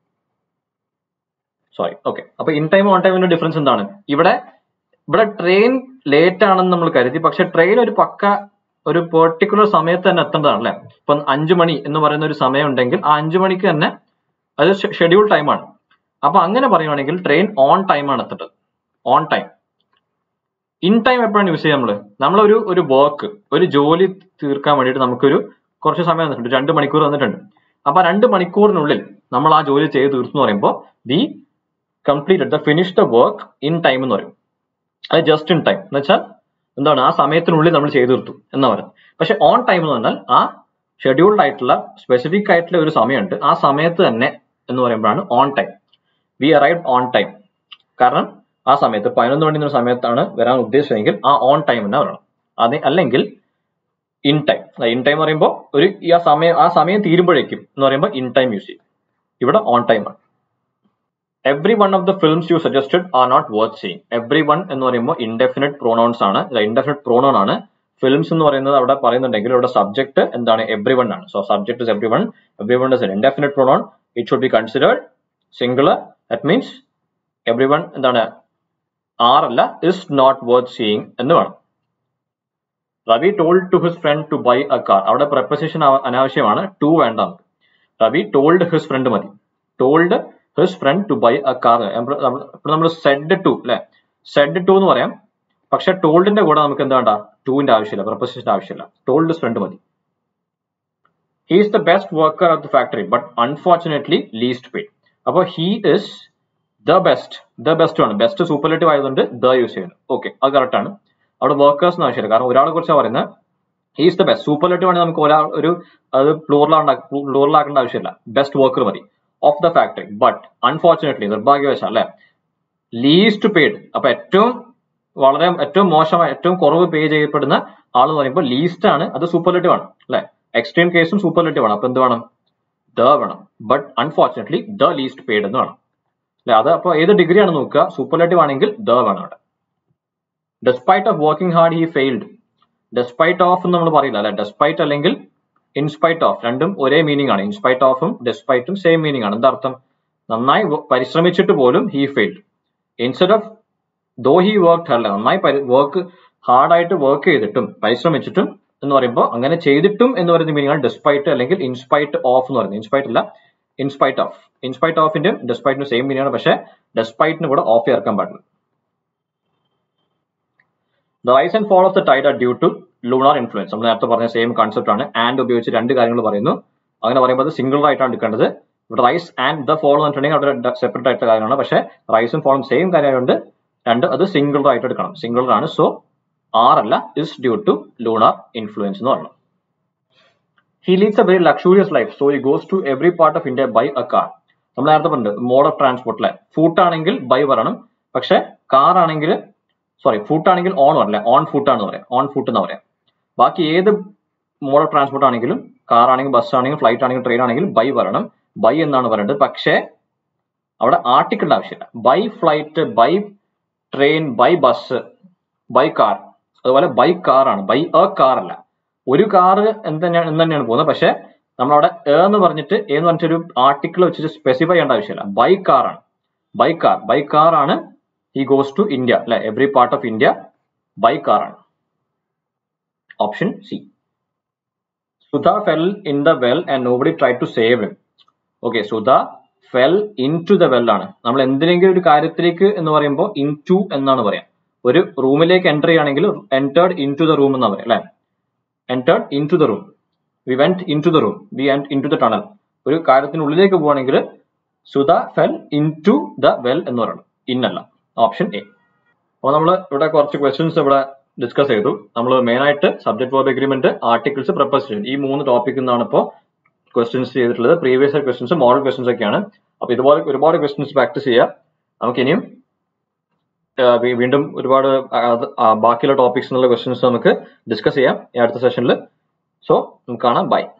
sorry okay അപ്പൊ ഇൻ ടൈം ഓൺ ടൈമിന്റെ ഡിഫറൻസ് എന്താണ് ഇവിടെ ഇവിടെ ട്രെയിൻ ലേറ്റ് ആണെന്ന് നമ്മൾ കരുതി പക്ഷെ ട്രെയിൻ ഒരു പക്ക ഒരു പെർട്ടിക്കുലർ സമയത്ത് തന്നെ എത്തേണ്ടതാണ് അല്ലെ ഇപ്പൊ അഞ്ചു മണി എന്ന് പറയുന്ന ഒരു സമയം ഉണ്ടെങ്കിൽ ആ അഞ്ചു മണിക്ക് തന്നെ അത് ഷെഡ്യൂൾ ടൈമാണ് അപ്പൊ അങ്ങനെ പറയുവാണെങ്കിൽ ട്രെയിൻ ഓൺ ടൈമാണ് എത്തേണ്ടത് ഓൺ ടൈം ഇൻ ടൈം എപ്പോഴാണ് യൂസ് ചെയ്യുക നമ്മള് നമ്മളൊരു ഒരു വർക്ക് ഒരു ജോലി തീർക്കാൻ വേണ്ടിയിട്ട് നമുക്കൊരു കുറച്ച് സമയം തന്നിട്ടുണ്ട് രണ്ട് മണിക്കൂർ തന്നിട്ടുണ്ട് അപ്പൊ രണ്ട് മണിക്കൂറിനുള്ളിൽ നമ്മൾ ആ ജോലി ചെയ്ത് തീർത്തു എന്ന് പറയുമ്പോൾ we completed the finish the work in time എന്ന് പറയും അത് ജസ്റ്റ് ഇൻ ടൈം എന്ന് വെച്ചാൽ എന്താണ് ആ സമയത്തിനുള്ളിൽ നമ്മൾ ചെയ്തു തീർത്തു എന്നാ പറയുന്നത് പക്ഷെ ഓൺ ടൈം എന്ന് പറഞ്ഞാൽ ആ ഷെഡ്യൂൾഡ് ആയിട്ടുള്ള സ്പെസിഫിക് ആയിട്ടുള്ള ഒരു സമയമുണ്ട് ആ സമയത്ത് തന്നെ എന്ന് പറയുമ്പോഴാണ് on time we arrive on time കാരണം ആ സമയത്ത് പതിനൊന്ന് മണി എന്ന സമയത്താണ് വരാൻ ഉദ്ദേശിച്ചതെങ്കിൽ ആ ഓൺ ടൈം തന്നെ വരണം അതെ അല്ലെങ്കിൽ ഇൻ ടൈം ഇൻ ടൈം പറയുമ്പോൾ ഒരു ഈ ആ സമയം ആ സമയം തീരുമ്പോഴേക്കും എന്ന് പറയുമ്പോൾ ഇൻ ടൈം യൂസ് ചെയ്യും ഇവിടെ ഓൺ ടൈം ആണ് every one of the films you suggested are not worth seeing every one എന്ന് പറയുമ്പോൾ ഇൻഡെഫിനറ്റ് പ്രോണൗൺസ് ആണ് ഇൻഡെഫിനറ്റ് പ്രോണൗൺ ആണ് ഫിലിംസ് എന്ന് പറയുന്നത് അവിടെ പറയുന്നുണ്ടെങ്കിൽ ഇവിടെ സബ്ജക്ട് എന്താണ് എവ്രി വൺ ആണ് so subject is every one every one is indefinite pronoun it should be considered singular that means every one എന്താണ് ആർ അല്ല ഇസ് നോട്ട് വർത്ത് സീയിങ് എന്ന് വേണം Ravi told to his friend to buy a car അവിടെ preposition അനാവശ്യമാണ് to വേണ്ട നമുക്ക് Ravi told his friend മതി told his friend to buy a car ഇപ്പോൾ നമ്മൾ സെഡ് ടു അല്ലെ സെഡ് ടു എന്ന് പറയാം പക്ഷെ ടോൾഡിന്റെ കൂടെ നമുക്ക് എന്താ വേണ്ട ടുവിന്റെ ആവശ്യമില്ല പ്രപ്പസിഷൻ ആവശ്യമില്ല ടോൾഡ് ഹിസ് ഫ്രണ്ട് മതി he is the best worker of the factory but unfortunately least pay അപ്പോൾ he is the best the best ആണ് ബെസ്റ്റ് സൂപ്പർലേറ്റീവ് ആയതുകൊണ്ട് ദ യൂസ് ചെയ്യുന്നത് ഓക്കെ അത് കറക്റ്റ് ആണ് അവിടെ വർക്കേഴ്സ് ആവശ്യമില്ല കാരണം ഒരാളെ കുറിച്ചാണ് പറയുന്നത് ഹീസ് ദ ബെസ്റ്റ് സൂപ്പർലേറ്റീവ് ആണെങ്കിൽ നമുക്ക് ഒരാൾ ഒരു അത് പ്ലൂറലാണ്ട പ്ലൂറലാക്കേണ്ട ആവശ്യമില്ല ബെസ്റ്റ് വർക്കർ മതി of the factory but unfortunately നിർഭാഗ്യവശാൽ അല്ലെ ലീസ്റ്റ് പെയ്ഡ് അപ്പൊ ഏറ്റവും വളരെ ഏറ്റവും മോശമായ ഏറ്റവും കുറവ് പേ ചെയ്യപ്പെടുന്ന ആൾ എന്ന് പറയുമ്പോൾ ലീസ്റ്റ് ആണ് അത് സൂപ്പർലേറ്റീവ് ആണ് അല്ലെ എക്സ്ട്രീം കേസും സൂപ്പർലേറ്റീവ് ആണ് അപ്പൊ എന്ത് വേണം ദ വേണം but unfortunately the least paid എന്ന് വേണം അല്ലെ അത് അപ്പൊ ഏത് ഡിഗ്രി ആണ് നോക്കുക സൂപ്പർലേറ്റീവ് ആണെങ്കിൽ ദ വേണം അവിടെ despite of working hard he failed despite of എന്ന് നമ്മൾ പറയില്ല അല്ലെ ഡെസ്പൈറ്റ് അല്ലെങ്കിൽ ഇൻസ്പൈറ്റ് ഓഫ് രണ്ടും ഒരേ മീനിങ് ആണ് ഇൻസ്പൈറ്റ് ഓഫും ഡെസ്പൈറ്റും സെയിം മീനിങ് ആണ് എന്താ അർത്ഥം നന്നായി പരിശ്രമിച്ചിട്ട് പോലും he failed instead of though he work അല്ല നന്നായി വർക്ക് ഹാർഡായിട്ട് വർക്ക് ചെയ്തിട്ടും പരിശ്രമിച്ചിട്ടും എന്ന് പറയുമ്പോൾ അങ്ങനെ ചെയ്തിട്ടും എന്ന് പറയുന്ന മീനിങ് ആണ് ഡെസ്പൈറ്റ് അല്ലെങ്കിൽ ഇൻസ്പൈറ്റ് ഓഫ് എന്ന് പറയുന്നത് ഇൻസ്പൈറ്റ് അല്ല ഇൻസ്പൈറ്റ് ഓഫ് ഇൻസ്പൈറ്റ് ഓഫിന്റെയും ഡെസ്പൈറ്റിനും സെയിം മീനിങ് ആണ് പക്ഷേ ഡെസ്പൈറ്റിന് കൂടെ ഓഫ് ചേർക്കാൻ പാടില്ല the rise and fall of the tide are due to lunar influence നമ്മൾ നേരത്തെ പറഞ്ഞ സെയിം കോൺസെപ്റ്റ് ആണ് ആൻഡ് ഉപയോഗിച്ച് രണ്ട് കാര്യങ്ങൾ പറയുന്നു അങ്ങനെ പറയുമ്പോൾ അത് സിംഗിൾ ആയിട്ടാണ് എടുക്കേണ്ടത് ഇവിടെ റൈസ് ആൻഡ് ദ ഫോൾ എന്ന് പറഞ്ഞിട്ടുണ്ടെങ്കിൽ അവിടെ സെപ്പറേറ്റ് ആയിട്ടുള്ള കാര്യമാണ് പക്ഷേ റൈസും ഫോളും സെയിം കാര്യമായതുകൊണ്ട് രണ്ട് അത് സിംഗിൾ ആയിട്ട് എടുക്കണം സിംഗിൾ ആണ് സോ ആർ അല്ല is due to lunar influence എന്ന് പറയുന്നത് he leads a very luxurious life so he goes to every part of India by a car നമ്മൾ നേരത്തെ പറഞ്ഞിട്ടുണ്ട് മോഡ് ഓഫ് ട്രാൻസ്പോർട്ടിലെ ഫൂട്ട് ആണെങ്കിൽ ബൈ പറയണം പക്ഷെ കാർ ആണെങ്കിൽ സോറി ഫൂട്ട് ആണെങ്കിൽ ഓൺ പറയില്ല ഓൺ ഫൂട്ട് ആണ് പറയാം ഓൺ ഫൂട്ട് എന്ന് പറയാം ബാക്കി ഏത് മോഡ് ഓഫ് ട്രാൻസ്പോർട്ട് ആണെങ്കിലും കാർ ആണെങ്കിലും ബസ് ആണെങ്കിലും ഫ്ലൈറ്റ് ആണെങ്കിലും ട്രെയിൻ ആണെങ്കിലും ബൈ പറയണം ബൈ എന്നാണ് പറയേണ്ടത് പക്ഷേ അവിടെ ആർട്ടിക്കിളിന്റെ ആവശ്യമില്ല by flight by train by bus by car അതുപോലെ ബൈ കാർ ആണ് ബൈ എ കാർ അല്ല ഒരു കാർ എന്ത് തന്നെയാണ് എന്ന് തന്നെയാണ് പോകുന്നത് പക്ഷെ നമ്മളവിടെ എ എന്ന് പറഞ്ഞിട്ട് എ എന്ന് പറഞ്ഞിട്ട് ഒരു ആർട്ടിക്കിൾ വെച്ചിട്ട് സ്പെസിഫൈ ചെയ്യേണ്ട ആവശ്യമില്ല ബൈ കാർ ആണ് ബൈ കാർ ബൈ കാർ ആണ് ഹി ഗോസ് ടു ഇന്ത്യ അല്ലെ every part of India by car ആണ് option C Sudha fell in the well and nobody try to save him okay Sudha fell into the well ആണ് നമ്മൾ എന്തിനെങ്കിലും ഒരു കാര്യത്തിലേക്ക് എന്ന് പറയുമ്പോൾ ഇൻ ടു എന്നാണ് പറയാം ഒരു റൂമിലേക്ക് എൻ്റർ ചെയ്യുകയാണെങ്കിൽ entered into the room എന്നാണ് പറയാം അല്ലെ entered into the room we went into the room we went into the tunnel ഒരു കാര്യത്തിനുള്ളിലേക്ക് പോവുകയാണെങ്കിൽ Sudha fell into the well എന്ന് പറയുന്നത് ഇൻ അല്ല ഓപ്ഷൻ എ അപ്പോൾ നമ്മൾ ഇവിടെ കുറച്ച് ക്വസ്റ്റ്യൻസ് ഇവിടെ ഡിസ്കസ് ചെയ്തു നമ്മൾ മെയിൻ ആയിട്ട് subject verb agreement articles preposition ഈ മൂന്ന് ടോപ്പിക് നിന്നാണ് ഇപ്പോൾ ക്വസ്റ്റ്യൻസ് ചെയ്തിട്ടുള്ളത് previous year questions model questions ഒക്കെയാണ് അപ്പോൾ ഇതുപോലെ ഒരുപാട് ക്വസ്റ്റ്യൻസ് പ്രാക്ടീസ് ചെയ്യുക നമുക്ക് ഇനിയും വീണ്ടും ഒരുപാട് ബാക്കിയുള്ള ടോപ്പിക്സ് എന്നുള്ള ക്വസ്റ്റ്യൻസ് നമുക്ക് ഡിസ്കസ് ചെയ്യാം ഈ അടുത്ത സെഷനിൽ സോ നമുക്ക് കാണാം ബൈ